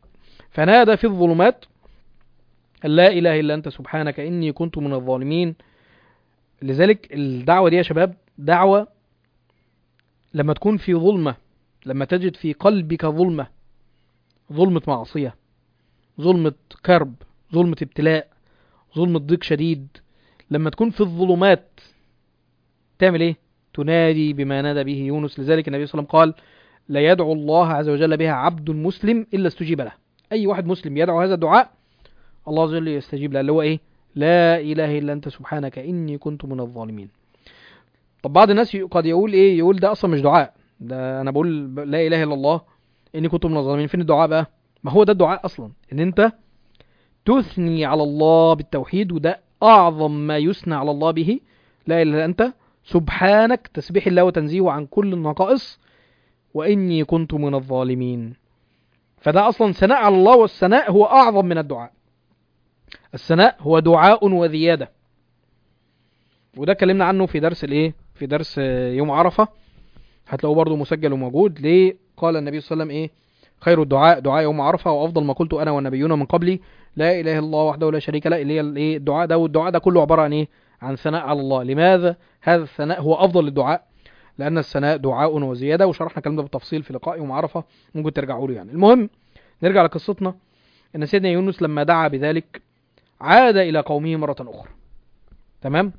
فنادى في الظلمات أن لا إله إلا أنت سبحانك إني كنت من الظالمين لذلك الدعوة دي يا شباب دعوة لما تكون في ظلمة لما تجد في قلبك ظلمة ظلمة معصية ظلمة كرب ظلمة ابتلاء ظلمة ضيق شديد لما تكون في الظلمات تعمل ايه تنادي بما نادى به يونس لذلك النبي صلى الله عليه وسلم قال لا يدعو الله عز وجل بها عبد مسلم الا استجيب له اي واحد مسلم يدعو هذا الدعاء الله عز وجل يستجيب له اللي هو ايه لا اله الا انت سبحانك اني كنت من الظالمين طب بعض الناس قد يقول ايه يقول ده اصلا مش دعاء ده انا بقول لا اله الا الله اني كنت من الظالمين فين الدعاء بقى ما هو ده الدعاء اصلا ان انت تثني على الله بالتوحيد وده اعظم ما يثنى على الله به لا اله الا انت سبحانك تسبيح الله وتنزيهه عن كل النقائص واني كنت من الظالمين فده اصلا ثناء على الله والثناء هو اعظم من الدعاء الثناء هو دعاء وزياده وده اتكلمنا عنه في درس الايه في درس يوم عرفه هتلاقوه برضه مسجل وموجود ليه قال النبي صلى الله عليه وسلم ايه خير الدعاء دعاء يوم عرفه وافضل ما قلت انا والنبيون من قبلي لا اله الا الله وحده لا شريك له اللي هي الايه الدعاء ده والدعاء ده كله عباره عن ايه عن ثناء على الله لماذا هذا الثناء هو افضل الدعاء لان الثناء دعاء وزياده وشرحنا الكلام ده بالتفصيل في لقاء يوم عرفه ممكن ترجعوا له يعني المهم نرجع لقصتنا ان سيدنا يونس لما دعا بذلك عاد الى قومه مره اخرى تمام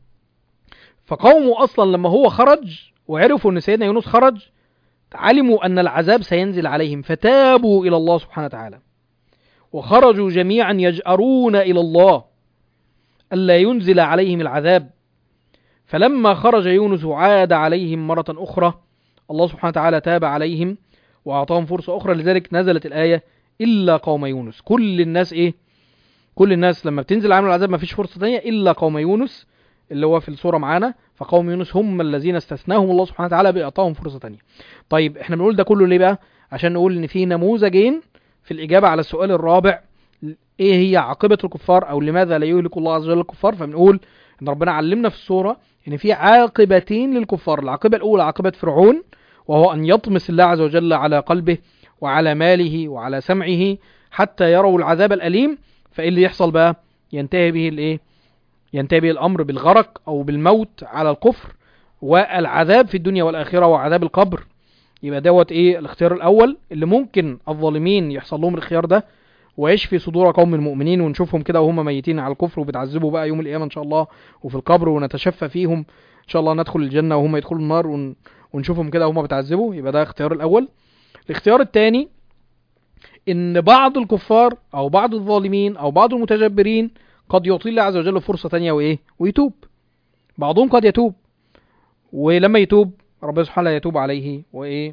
فقومه اصلا لما هو خرج وعرفوا ان سيدنا يونس خرج علموا ان العذاب سينزل عليهم فتابوا الى الله سبحانه وتعالى وخرجوا جميعا يجأرون الى الله الا ينزل عليهم العذاب فلما خرج يونس عاد عليهم مرة أخرى الله سبحانه وتعالى تاب عليهم وأعطاهم فرصة أخرى لذلك نزلت الآية إلا قوم يونس كل الناس إيه كل الناس لما بتنزل عليهم العذاب ما فيش فرصة تانية إلا قوم يونس اللي هو في الصورة معانا فقوم يونس هم الذين استثناهم الله سبحانه وتعالى بإعطائهم فرصة تانية طيب احنا بنقول ده كله ليه بقى عشان نقول ان في نموذجين في الإجابة على السؤال الرابع ايه هي عاقبة الكفار او لماذا لا يهلك الله عز وجل الكفار فبنقول ان ربنا علمنا في السورة ان في عاقبتين للكفار العاقبة الاولى عاقبة فرعون وهو ان يطمس الله عز وجل على قلبه وعلى ماله وعلى سمعه حتى يروا العذاب الأليم فايه اللي يحصل بقى ينتهي به الايه ينتهي به الامر بالغرق او بالموت على الكفر والعذاب في الدنيا والاخره وعذاب القبر يبقى دوت ايه الاختيار الاول اللي ممكن الظالمين يحصل لهم الخيار ده ويشفي صدور قوم المؤمنين ونشوفهم كده وهم ميتين على الكفر وبتعذبوا بقى يوم القيامه ان شاء الله وفي القبر ونتشفى فيهم ان شاء الله ندخل الجنه وهم يدخلوا النار ون... ونشوفهم كده وهم بتعذبوا يبقى ده الاختيار الاول الاختيار الثاني ان بعض الكفار او بعض الظالمين او بعض المتجبرين قد يعطي الله عز وجل فرصه تانية وايه ويتوب بعضهم قد يتوب ولما يتوب ربنا سبحانه يتوب عليه وايه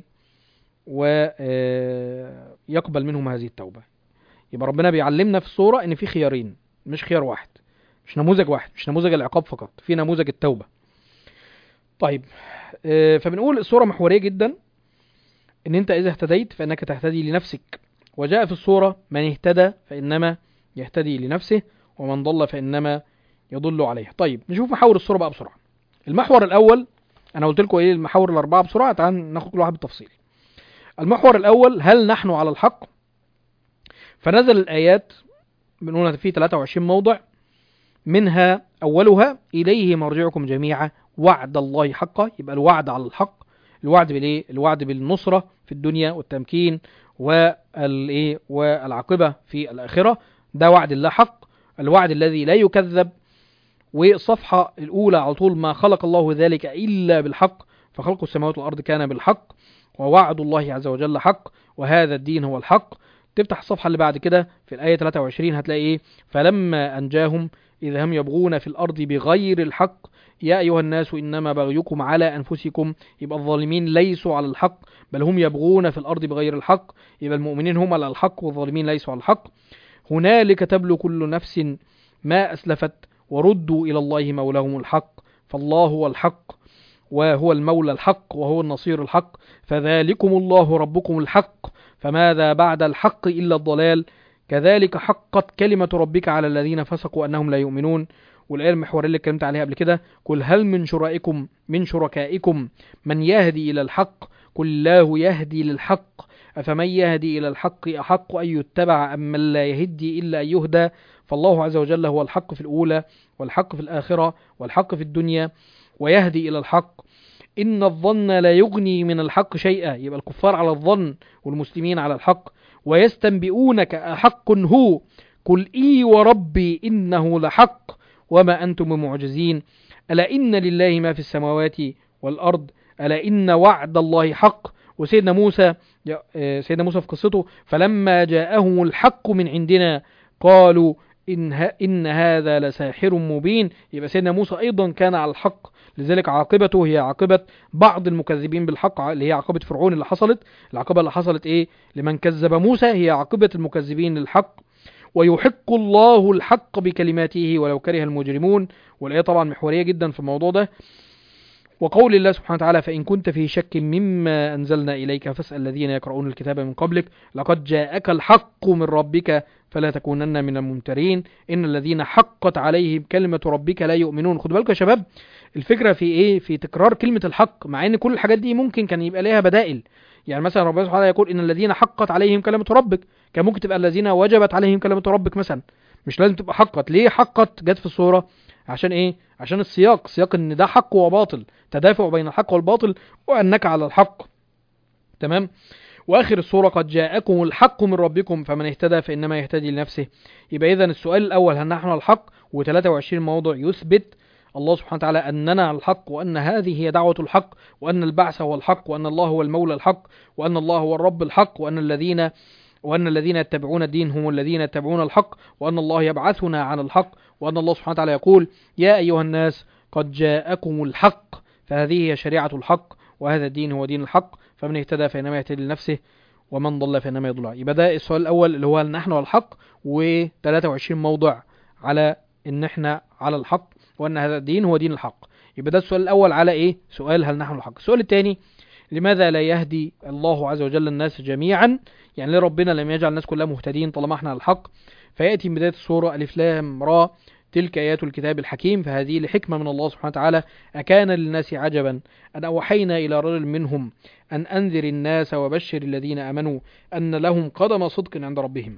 ويقبل منهم هذه التوبه يبقى ربنا بيعلمنا في الصوره ان في خيارين مش خيار واحد مش نموذج واحد مش نموذج العقاب فقط في نموذج التوبه طيب فبنقول الصوره محوريه جدا ان انت اذا اهتديت فانك تهتدي لنفسك وجاء في الصوره من اهتدى فانما يهتدي لنفسه ومن ضل فانما يضل عليه طيب نشوف محاور الصوره بقى بسرعه المحور الاول انا قلت لكم ايه المحاور الاربعه بسرعه تعال ناخد كل واحد بالتفصيل المحور الاول هل نحن على الحق فنزل الايات بنقول في 23 موضع منها اولها اليه مرجعكم جميعا وعد الله حقا يبقى الوعد على الحق الوعد بالايه الوعد بالنصره في الدنيا والتمكين والايه والعاقبه في الاخره ده وعد الله حق الوعد الذي لا يكذب والصفحة الأولى على طول ما خلق الله ذلك إلا بالحق فخلق السماوات والأرض كان بالحق ووعد الله عز وجل حق وهذا الدين هو الحق تفتح الصفحة اللي بعد كده في الآية 23 هتلاقي إيه فلما أنجاهم إذا هم يبغون في الأرض بغير الحق يا أيها الناس إنما بغيكم على أنفسكم يبقى الظالمين ليسوا على الحق بل هم يبغون في الأرض بغير الحق يبقى المؤمنين هم على الحق والظالمين ليسوا على الحق هنالك تبلو كل نفس ما أسلفت وردوا إلى الله مولاهم الحق فالله هو الحق وهو المولى الحق وهو النصير الحق فذلكم الله ربكم الحق فماذا بعد الحق إلا الضلال كذلك حقت كلمة ربك على الذين فسقوا أنهم لا يؤمنون والآية المحورية اللي اتكلمت عليها قبل كده قل هل من شرائكم من شركائكم من يهدي إلى الحق قل الله يهدي للحق أفمن يهدي إلى الحق أحق أن يتبع أم من لا يهدي إلا أن يهدى فالله عز وجل هو الحق في الأولى والحق في الآخرة والحق في الدنيا ويهدي إلى الحق إن الظن لا يغني من الحق شيئا يبقى الكفار على الظن والمسلمين على الحق ويستنبئونك أحق هو قل إي وربي إنه لحق وما أنتم بمعجزين ألا إن لله ما في السماوات والأرض ألا إن وعد الله حق وسيدنا موسى سيدنا موسى في قصته فلما جاءهم الحق من عندنا قالوا إن, إن هذا لساحر مبين يبقى سيدنا موسى أيضا كان على الحق لذلك عاقبته هي عاقبة بعض المكذبين بالحق اللي هي عاقبة فرعون اللي حصلت العاقبة اللي حصلت إيه لمن كذب موسى هي عاقبة المكذبين للحق ويحق الله الحق بكلماته ولو كره المجرمون والآية طبعا محورية جدا في الموضوع ده وقول الله سبحانه وتعالى فإن كنت في شك مما أنزلنا إليك فاسأل الذين يقرؤون الكتاب من قبلك لقد جاءك الحق من ربك فلا تكونن من الممترين إن الذين حقت عليهم كلمة ربك لا يؤمنون خدوا بالكم يا شباب الفكرة في إيه في تكرار كلمة الحق مع إن كل الحاجات دي ممكن كان يبقى ليها بدائل يعني مثلا ربنا سبحانه يقول إن الذين حقت عليهم كلمة ربك كان ممكن تبقى الذين وجبت عليهم كلمة ربك مثلا مش لازم تبقى حقت ليه حقت جت في الصورة عشان ايه عشان السياق سياق ان ده حق وباطل تدافع بين الحق والباطل وانك على الحق تمام واخر السوره قد جاءكم الحق من ربكم فمن اهتدى فانما يهتدي لنفسه يبقى اذا السؤال الاول هل نحن على الحق و23 موضوع يثبت الله سبحانه وتعالى اننا على الحق وان هذه هي دعوه الحق وان البعث هو الحق وان الله هو المولى الحق وان الله هو الرب الحق وان الذين وأن الذين يتبعون الدين هم الذين يتبعون الحق وأن الله يبعثنا على الحق وأن الله سبحانه وتعالى يقول يا أيها الناس قد جاءكم الحق فهذه هي شريعة الحق وهذا الدين هو دين الحق فمن اهتدى فإنما يهتدي لنفسه ومن ضل فإنما يضل يبقى ده السؤال الأول اللي هو هل نحن على الحق و23 موضع على إن احنا على الحق وأن هذا الدين هو دين الحق يبقى ده السؤال الأول على إيه سؤال هل نحن على الحق السؤال الثاني لماذا لا يهدي الله عز وجل الناس جميعا يعني ليه ربنا لم يجعل الناس كلها مهتدين طالما احنا على الحق فيأتي من بداية السورة ألف لام را تلك آيات الكتاب الحكيم فهذه لحكمة من الله سبحانه وتعالى أكان للناس عجبا أن أوحينا إلى رجل منهم أن أنذر الناس وبشر الذين آمنوا أن لهم قدم صدق عند ربهم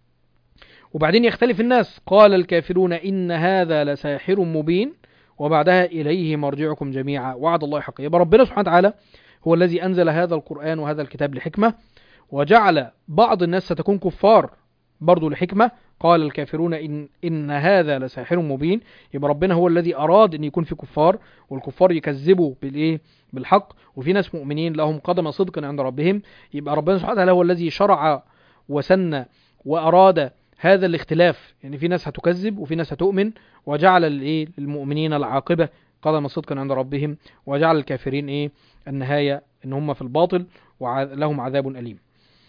وبعدين يختلف الناس قال الكافرون إن هذا لساحر مبين وبعدها إليه مرجعكم جميعا وعد الله حق يبقى ربنا سبحانه وتعالى هو الذي أنزل هذا القرآن وهذا الكتاب لحكمة وجعل بعض الناس ستكون كفار برضو لحكمة قال الكافرون إن, إن هذا لساحر مبين يبقى ربنا هو الذي أراد أن يكون في كفار والكفار يكذبوا بالإيه بالحق وفي ناس مؤمنين لهم قدم صدق عند ربهم يبقى ربنا سبحانه وتعالى هو الذي شرع وسن وأراد هذا الاختلاف يعني في ناس هتكذب وفي ناس هتؤمن وجعل الايه المؤمنين العاقبة قدم صدق عند ربهم وجعل الكافرين ايه النهاية ان هم في الباطل ولهم عذاب أليم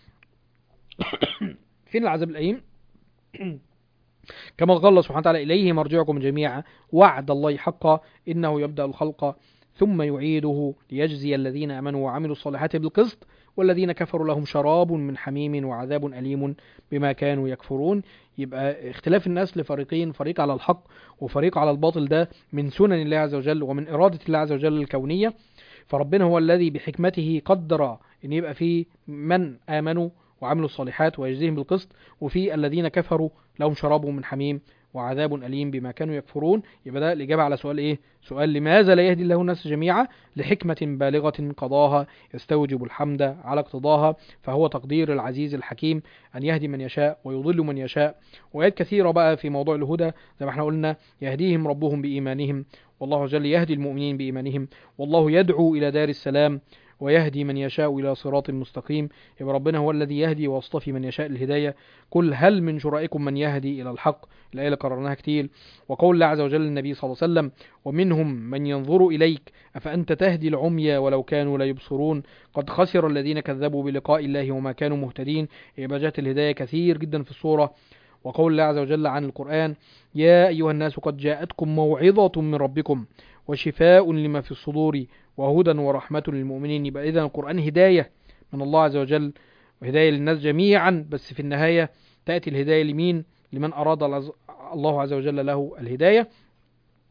فين العذاب الأليم كما قال الله سبحانه وتعالى إليه مرجعكم جميعا وعد الله حقا إنه يبدأ الخلق ثم يعيده ليجزي الذين آمنوا وعملوا الصالحات بالقسط والذين كفروا لهم شراب من حميم وعذاب أليم بما كانوا يكفرون يبقى اختلاف الناس لفريقين فريق على الحق وفريق على الباطل ده من سنن الله عز وجل ومن إرادة الله عز وجل الكونية فربنا هو الذي بحكمته قدر ان يبقى في من آمنوا وعملوا الصالحات ويجزيهم بالقسط وفي الذين كفروا لهم شراب من حميم وعذاب أليم بما كانوا يكفرون يبقى ده الإجابة على سؤال إيه؟ سؤال لماذا لا يهدي الله الناس جميعا؟ لحكمة بالغة قضاها يستوجب الحمد على اقتضاها فهو تقدير العزيز الحكيم أن يهدي من يشاء ويضل من يشاء وآيات كثيرة بقى في موضوع الهدى زي ما احنا قلنا يهديهم ربهم بإيمانهم والله جل يهدي المؤمنين بإيمانهم والله يدعو إلى دار السلام ويهدي من يشاء إلى صراط مستقيم يبقى ربنا هو الذي يهدي ويصطفي من يشاء الهداية قل هل من شرائكم من يهدي إلى الحق الآية اللي قررناها كتير وقول الله عز وجل النبي صلى الله عليه وسلم ومنهم من ينظر إليك أفأنت تهدي العمي ولو كانوا لا يبصرون قد خسر الذين كذبوا بلقاء الله وما كانوا مهتدين يبقى جاءت الهداية كثير جدا في الصورة وقول الله عز وجل عن القرآن يا أيها الناس قد جاءتكم موعظة من ربكم وشفاء لما في الصدور وهدى ورحمة للمؤمنين يبقى إذا القرآن هداية من الله عز وجل وهداية للناس جميعا بس في النهاية تأتي الهداية لمين لمن أراد الله عز وجل له الهداية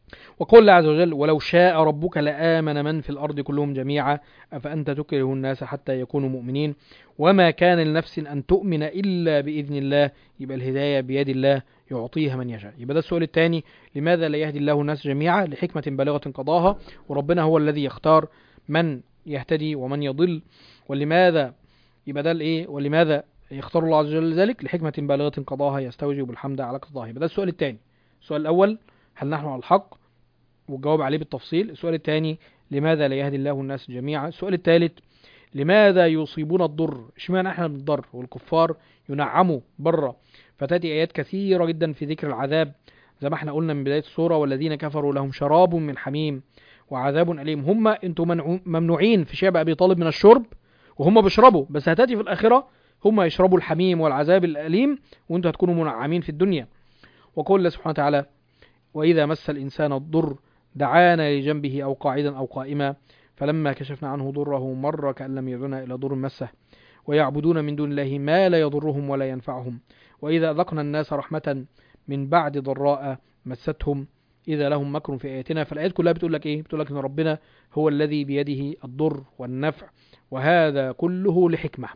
وقول الله عز وجل ولو شاء ربك لآمن من في الأرض كلهم جميعا أفأنت تكره الناس حتى يكونوا مؤمنين وما كان لنفس أن تؤمن إلا بإذن الله يبقى الهداية بيد الله يعطيها من يشاء يبقى ده السؤال الثاني لماذا لا يهدي الله الناس جميعا لحكمة بالغة قضاها وربنا هو الذي يختار من يهتدي ومن يضل ولماذا يبقى ده الايه ولماذا يختار الله عز وجل ذلك لحكمة بالغة قضاها يستوجب الحمد على قضاها يبقى ده السؤال الثاني السؤال الأول هل نحن على الحق والجواب عليه بالتفصيل السؤال الثاني لماذا لا يهدي الله الناس جميعا السؤال الثالث لماذا يصيبون الضر اشمعنى احنا بنضر والكفار ينعموا بره فتاتي ايات كثيره جدا في ذكر العذاب زي ما احنا قلنا من بدايه السوره والذين كفروا لهم شراب من حميم وعذاب اليم هم انتم منعو- ممنوعين في شعب ابي طالب من الشرب وهم بيشربوا بس هتاتي في الاخره هم يشربوا الحميم والعذاب الاليم وانتم هتكونوا منعمين في الدنيا وقول الله سبحانه وتعالى واذا مس الانسان الضر دعانا لجنبه أو قاعدا أو قائما فلما كشفنا عنه ضره مر كأن لم يدعنا إلى ضر مسه ويعبدون من دون الله ما لا يضرهم ولا ينفعهم وإذا أذقنا الناس رحمة من بعد ضراء مستهم إذا لهم مكر في آياتنا فالآيات كلها بتقول لك إيه؟ بتقول لك إن ربنا هو الذي بيده الضر والنفع وهذا كله لحكمة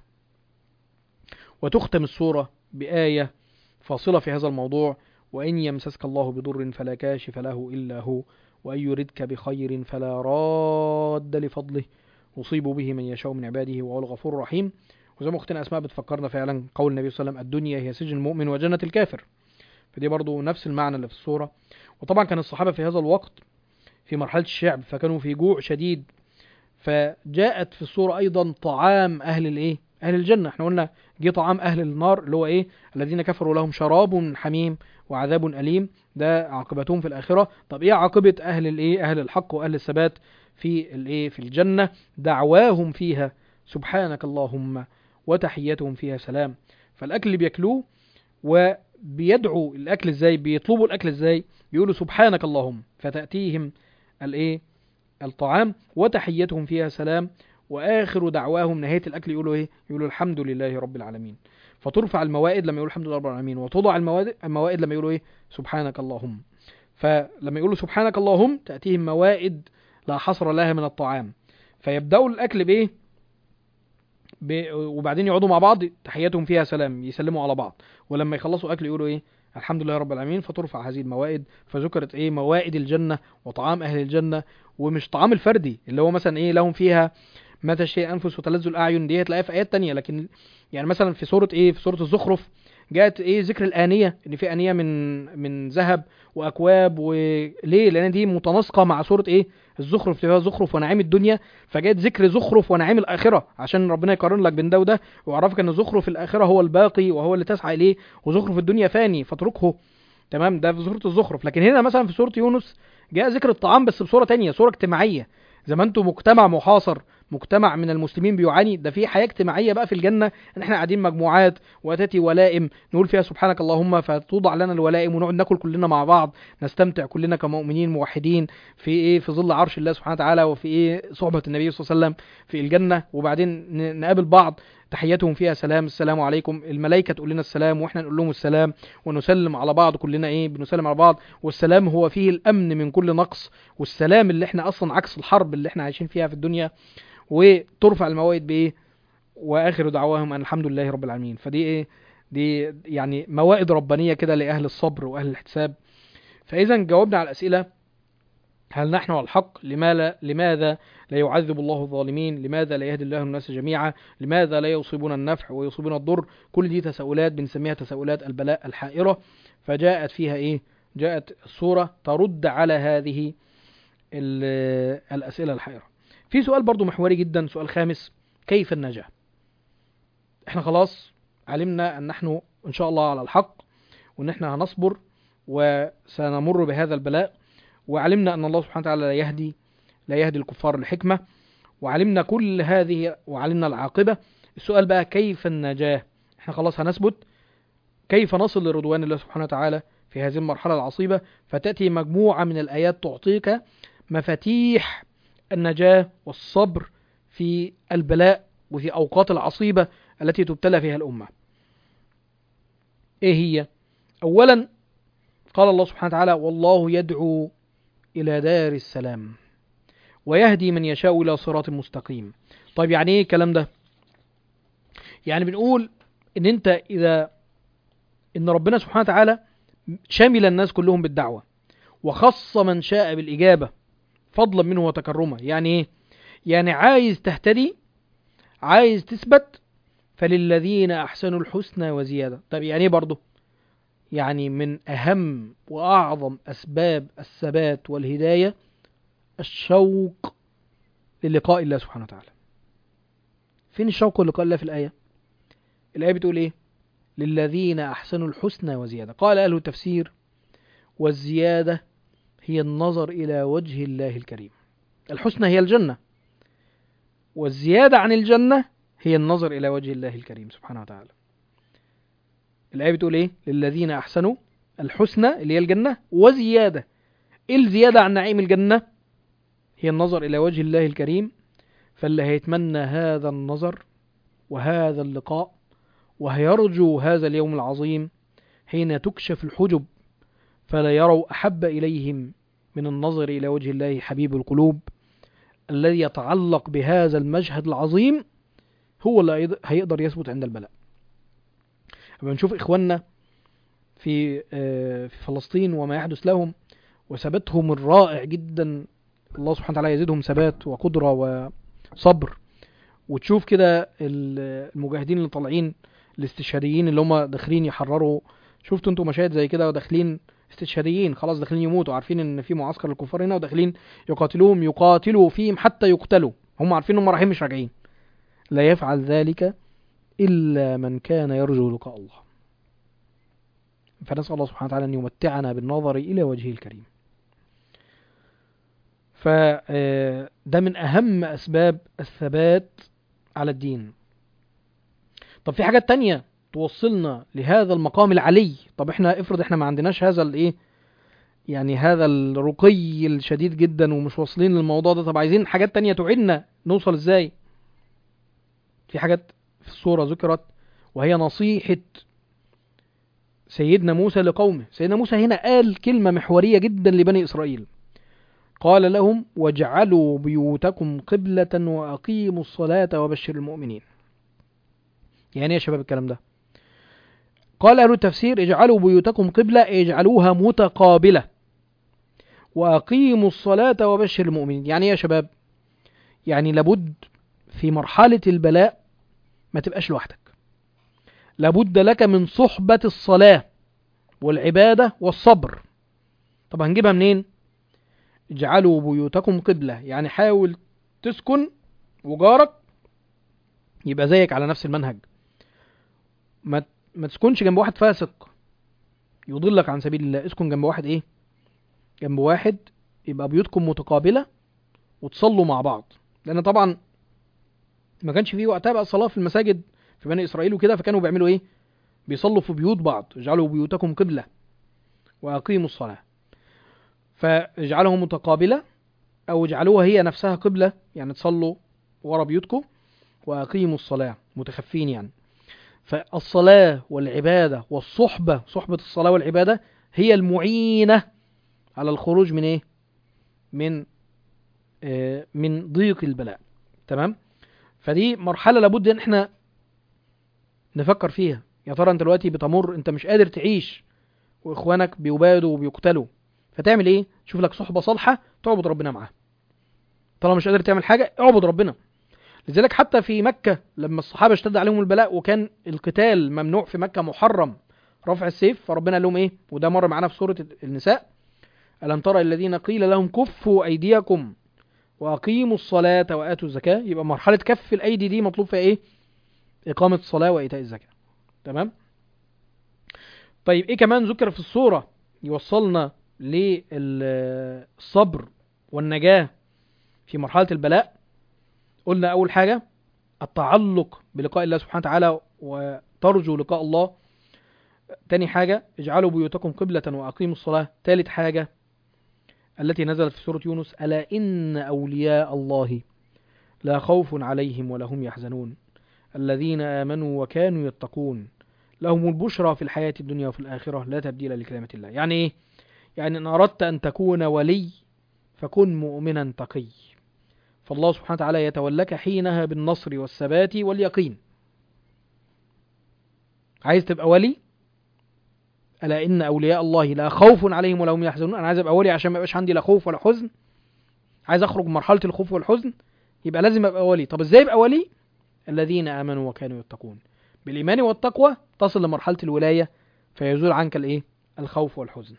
وتختم السورة بآية فاصلة في هذا الموضوع وإن يمسسك الله بضر فلا كاشف له إلا هو وأن يردك بخير فلا راد لفضله يصيب به من يشاء من عباده وهو الغفور الرحيم وزي ما اختنا اسماء بتفكرنا فعلا قول النبي صلى الله عليه وسلم الدنيا هي سجن المؤمن وجنة الكافر فدي برضو نفس المعنى اللي في الصورة وطبعا كان الصحابة في هذا الوقت في مرحلة الشعب فكانوا في جوع شديد فجاءت في الصورة أيضا طعام أهل الإيه؟ أهل الجنة احنا قلنا جه طعام أهل النار اللي هو إيه؟ الذين كفروا لهم شراب من حميم وعذاب أليم ده عاقبتهم في الآخرة طب إيه عاقبة أهل الإيه؟ أهل الحق وأهل الثبات في الإيه؟ في الجنة دعواهم فيها سبحانك اللهم وتحياتهم فيها سلام فالأكل اللي بياكلوه وبيدعوا الأكل إزاي بيطلبوا الأكل إزاي بيقولوا سبحانك اللهم فتأتيهم الإيه الطعام وتحيتهم فيها سلام واخر دعواهم نهايه الاكل يقولوا ايه يقولوا الحمد لله رب العالمين فترفع الموائد لما يقولوا الحمد لله رب العالمين وتوضع الموائد الموائد لما يقولوا ايه سبحانك اللهم فلما يقولوا سبحانك اللهم تاتيهم موائد لا حصر لها من الطعام فيبداوا الاكل بايه ب... وبعدين يقعدوا مع بعض تحياتهم فيها سلام يسلموا على بعض ولما يخلصوا اكل يقولوا ايه الحمد لله رب العالمين فترفع هذه الموائد فذكرت ايه موائد الجنه وطعام اهل الجنه ومش طعام الفردي اللي هو مثلا ايه لهم فيها ما تشتهي انفس وتلذ الاعين دي هتلاقيها في ايات تانية لكن يعني مثلا في سوره ايه في سوره الزخرف جاءت ايه ذكر الانيه ان في انيه من من ذهب واكواب وليه لان دي متناسقه مع سوره ايه الزخرف فيها زخرف ونعيم الدنيا فجاءت ذكر زخرف ونعيم الاخره عشان ربنا يقارن لك بين ده وده ويعرفك ان زخرف الاخره هو الباقي وهو اللي تسعى اليه وزخرف الدنيا فاني فاتركه تمام ده في سوره الزخرف لكن هنا مثلا في سوره يونس جاء ذكر الطعام بس بصوره تانية صوره اجتماعيه زي ما انتم مجتمع محاصر مجتمع من المسلمين بيعاني ده في حياه اجتماعيه بقى في الجنه ان احنا قاعدين مجموعات وتاتي ولائم نقول فيها سبحانك اللهم فتوضع لنا الولائم ونقعد ناكل كلنا مع بعض نستمتع كلنا كمؤمنين موحدين في ايه في ظل عرش الله سبحانه وتعالى وفي ايه صحبه النبي صلى الله عليه وسلم في الجنه وبعدين ن- نقابل بعض تحياتهم فيها سلام السلام عليكم الملائكه تقول لنا السلام واحنا نقول لهم السلام ونسلم على بعض كلنا ايه بنسلم على بعض والسلام هو فيه الامن من كل نقص والسلام اللي احنا اصلا عكس الحرب اللي احنا عايشين فيها في الدنيا وترفع الموائد بايه واخر دعواهم ان الحمد لله رب العالمين فدي ايه دي يعني موائد ربانيه كده لاهل الصبر واهل الاحتساب فاذا جاوبنا على الاسئله هل نحن على الحق لماذا لماذا لا يعذب الله الظالمين لماذا لا يهدي الله الناس جميعا لماذا لا يصيبون النفع ويصيبون الضر كل دي تساؤلات بنسميها تساؤلات البلاء الحائرة فجاءت فيها ايه جاءت السورة ترد على هذه ال- الأسئلة الحائرة في سؤال برضو محوري جدا سؤال خامس كيف النجاة احنا خلاص علمنا ان نحن ان شاء الله على الحق وان احنا هنصبر وسنمر بهذا البلاء وعلمنا ان الله سبحانه وتعالى لا يهدي لا يهدي الكفار لحكمة وعلمنا كل هذه وعلمنا العاقبة السؤال بقى كيف النجاة احنا خلاص هنثبت كيف نصل لرضوان الله سبحانه وتعالى في هذه المرحلة العصيبة فتأتي مجموعة من الآيات تعطيك مفاتيح النجاة والصبر في البلاء وفي أوقات العصيبة التي تبتلى فيها الأمة إيه هي؟ أولا قال الله سبحانه وتعالى والله يدعو إلى دار السلام ويهدي من يشاء إلى صراط مستقيم طيب يعني إيه الكلام ده يعني بنقول إن أنت إذا إن ربنا سبحانه وتعالى شمل الناس كلهم بالدعوة وخص من شاء بالإجابة فضلا منه وتكرما يعني إيه يعني عايز تهتدي عايز تثبت فللذين أحسنوا الحسنى وزيادة طيب يعني إيه برضه يعني من أهم وأعظم أسباب الثبات والهداية الشوق للقاء الله سبحانه وتعالى فين الشوق للقاء الله في الآية الآية بتقول إيه للذين أحسنوا الحسنى وزيادة قال أهل التفسير والزيادة هي النظر إلى وجه الله الكريم الحسنى هي الجنة والزيادة عن الجنة هي النظر إلى وجه الله الكريم سبحانه وتعالى الآية بتقول إيه للذين أحسنوا الحسنى اللي هي الجنة وزيادة إيه الزيادة عن نعيم الجنة هي النظر إلى وجه الله الكريم فاللي هيتمنى هذا النظر وهذا اللقاء وهيرجو هذا اليوم العظيم حين تكشف الحجب فلا يروا أحب إليهم من النظر إلى وجه الله حبيب القلوب الذي يتعلق بهذا المشهد العظيم هو اللي هيقدر يثبت عند البلاء لما نشوف إخواننا في في فلسطين وما يحدث لهم وثباتهم الرائع جدا الله سبحانه وتعالى يزيدهم ثبات وقدرة وصبر وتشوف كده المجاهدين اللي طالعين الاستشهاديين اللي هم داخلين يحرروا شفتوا انتوا مشاهد زي كده وداخلين استشهاديين خلاص داخلين يموتوا عارفين ان في معسكر الكفار هنا وداخلين يقاتلوهم يقاتلوا فيهم حتى يقتلوا هم عارفين انهم رايحين مش راجعين لا يفعل ذلك الا من كان يرجو لقاء الله فنسال الله سبحانه وتعالى ان يمتعنا بالنظر الى وجهه الكريم فده من اهم اسباب الثبات على الدين طب في حاجات تانية توصلنا لهذا المقام العلي طب احنا افرض احنا ما عندناش هذا الايه يعني هذا الرقي الشديد جدا ومش واصلين للموضوع ده طب عايزين حاجات تانية تعيننا نوصل ازاي في حاجات في الصورة ذكرت وهي نصيحة سيدنا موسى لقومه سيدنا موسى هنا قال كلمة محورية جدا لبني إسرائيل قال لهم واجعلوا بيوتكم قبلة وأقيموا الصلاة وبشر المؤمنين يعني ايه يا شباب الكلام ده قال أهل التفسير اجعلوا بيوتكم قبلة اجعلوها متقابلة وأقيموا الصلاة وبشر المؤمنين يعني ايه يا شباب يعني لابد في مرحلة البلاء ما تبقاش لوحدك لابد لك من صحبة الصلاة والعبادة والصبر طب هنجيبها منين اجعلوا بيوتكم قبلة يعني حاول تسكن وجارك يبقى زيك على نفس المنهج ما ما تسكنش جنب واحد فاسق يضلك عن سبيل الله اسكن جنب واحد ايه جنب واحد يبقى بيوتكم متقابلة وتصلوا مع بعض لان طبعا ما كانش فيه وقتها بقى صلاة في المساجد في بني اسرائيل وكده فكانوا بيعملوا ايه بيصلوا في بيوت بعض اجعلوا بيوتكم قبلة واقيموا الصلاة فاجعلهم متقابلة او اجعلوها هي نفسها قبلة يعني تصلوا ورا بيوتكم واقيموا الصلاة متخفين يعني فالصلاة والعبادة والصحبة صحبة الصلاة والعبادة هي المعينة على الخروج من ايه من آه من ضيق البلاء تمام فدي مرحلة لابد ان احنا نفكر فيها يا ترى انت دلوقتي بتمر انت مش قادر تعيش واخوانك بيبادوا وبيقتلوا فتعمل ايه شوف لك صحبة صالحة تعبد ربنا معاها طالما مش قادر تعمل حاجة اعبد ربنا لذلك حتى في مكة لما الصحابة اشتد عليهم البلاء وكان القتال ممنوع في مكة محرم رفع السيف فربنا قال لهم ايه وده مر معانا في سورة النساء ألم ترى الذين قيل لهم كفوا أيديكم وأقيموا الصلاة وآتوا الزكاة يبقى مرحلة كف الأيدي دي مطلوب فيها ايه إقامة الصلاة وإيتاء الزكاة تمام طيب ايه كمان ذكر في الصورة يوصلنا للصبر والنجاة في مرحلة البلاء قلنا أول حاجة التعلق بلقاء الله سبحانه وتعالى وترجو لقاء الله تاني حاجة اجعلوا بيوتكم قبلة وأقيموا الصلاة تالت حاجة التي نزلت في سورة يونس ألا إن أولياء الله لا خوف عليهم ولا هم يحزنون الذين آمنوا وكانوا يتقون لهم البشرى في الحياة الدنيا وفي الآخرة لا تبديل لكلمة الله يعني إيه؟ يعني إن أردت أن تكون ولي فكن مؤمنا تقي فالله سبحانه وتعالى يتولاك حينها بالنصر والثبات واليقين عايز تبقى ولي ألا إن أولياء الله لا خوف عليهم ولا هم يحزنون أنا عايز أبقى ولي عشان ما يبقاش عندي لا خوف ولا حزن عايز أخرج من مرحلة الخوف والحزن يبقى لازم أبقى ولي طب إزاي أبقى ولي الذين آمنوا وكانوا يتقون بالإيمان والتقوى تصل لمرحلة الولاية فيزول عنك الإيه الخوف والحزن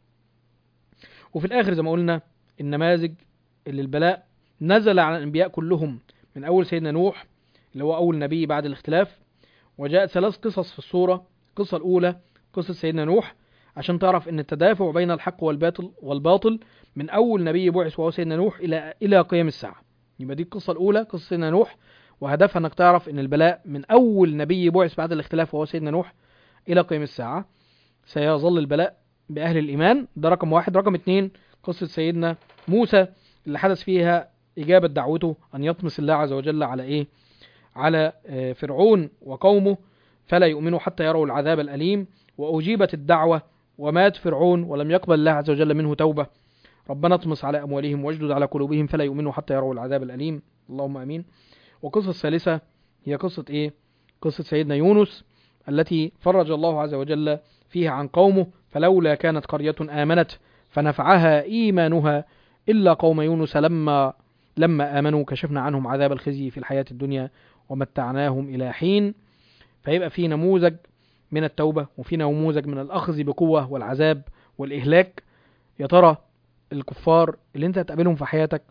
وفي الآخر زي ما قلنا النماذج اللي البلاء نزل على الأنبياء كلهم من أول سيدنا نوح اللي هو أول نبي بعد الاختلاف وجاءت ثلاث قصص في السورة القصة الأولى قصة سيدنا نوح عشان تعرف ان التدافع بين الحق والباطل والباطل من اول نبي بعث وهو سيدنا نوح الى الى قيام الساعه يبقى دي القصه الاولى قصه سيدنا نوح وهدفها انك تعرف ان البلاء من اول نبي بعث بعد الاختلاف وهو سيدنا نوح الى قيام الساعه سيظل البلاء باهل الايمان ده رقم واحد رقم اتنين قصه سيدنا موسى اللي حدث فيها اجابه دعوته ان يطمس الله عز وجل على ايه على آه، فرعون وقومه فلا يؤمنوا حتى يروا العذاب الاليم وأجيبت الدعوة ومات فرعون ولم يقبل الله عز وجل منه توبة ربنا اطمس على أموالهم واجدد على قلوبهم فلا يؤمنوا حتى يروا العذاب الأليم اللهم أمين والقصة الثالثة هي قصة إيه؟ قصة سيدنا يونس التي فرج الله عز وجل فيها عن قومه فلولا كانت قرية آمنت فنفعها إيمانها إلا قوم يونس لما لما آمنوا كشفنا عنهم عذاب الخزي في الحياة الدنيا ومتعناهم إلى حين فيبقى في نموذج من التوبة وفي نموذج من الأخذ بقوة والعذاب والإهلاك يا ترى الكفار اللي انت هتقابلهم في حياتك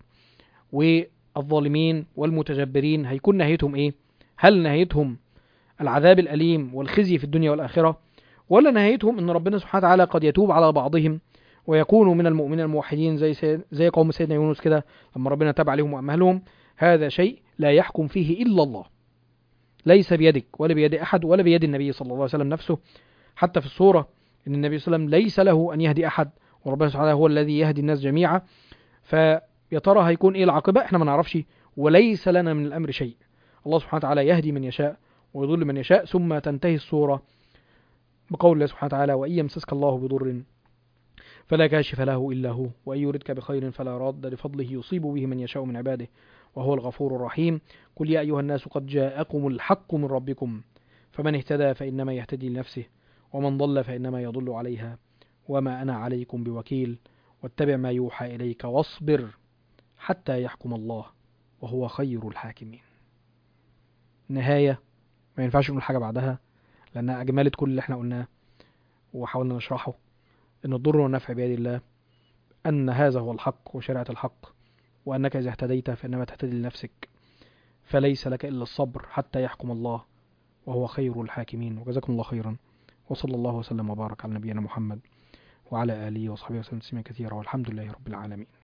والظالمين والمتجبرين هيكون نهايتهم ايه هل نهايتهم العذاب الأليم والخزي في الدنيا والآخرة ولا نهايتهم ان ربنا سبحانه وتعالى قد يتوب على بعضهم ويكونوا من المؤمنين الموحدين زي سي... زي قوم سيدنا يونس كده لما ربنا تاب عليهم وأمهلهم هذا شيء لا يحكم فيه إلا الله ليس بيدك ولا بيد أحد ولا بيد النبي صلى الله عليه وسلم نفسه حتى في الصورة إن النبي صلى الله عليه وسلم ليس له أن يهدي أحد وربنا سبحانه هو الذي يهدي الناس جميعا فيا ترى هيكون إيه العاقبة إحنا ما نعرفش وليس لنا من الأمر شيء الله سبحانه وتعالى يهدي من يشاء ويضل من يشاء ثم تنتهي الصورة بقول الله سبحانه وتعالى وإن يمسسك الله بضر فلا كاشف له إلا هو وإن يردك بخير فلا راد لفضله يصيب به من يشاء من عباده وهو الغفور الرحيم قل يا أيها الناس قد جاءكم الحق من ربكم فمن اهتدى فإنما يهتدي لنفسه ومن ضل فإنما يضل عليها وما أنا عليكم بوكيل واتبع ما يوحى إليك واصبر حتى يحكم الله وهو خير الحاكمين نهاية ما ينفعش نقول حاجة بعدها لأنها أجملت كل اللي احنا قلناه وحاولنا نشرحه إن الضر والنفع بيد الله أن هذا هو الحق وشريعة الحق وأنك إذا اهتديت فإنما تهتدي لنفسك فليس لك إلا الصبر حتى يحكم الله وهو خير الحاكمين وجزاكم الله خيرا وصلى الله وسلم وبارك على نبينا محمد وعلى آله وصحبه وسلم تسليما كثيرا والحمد لله رب العالمين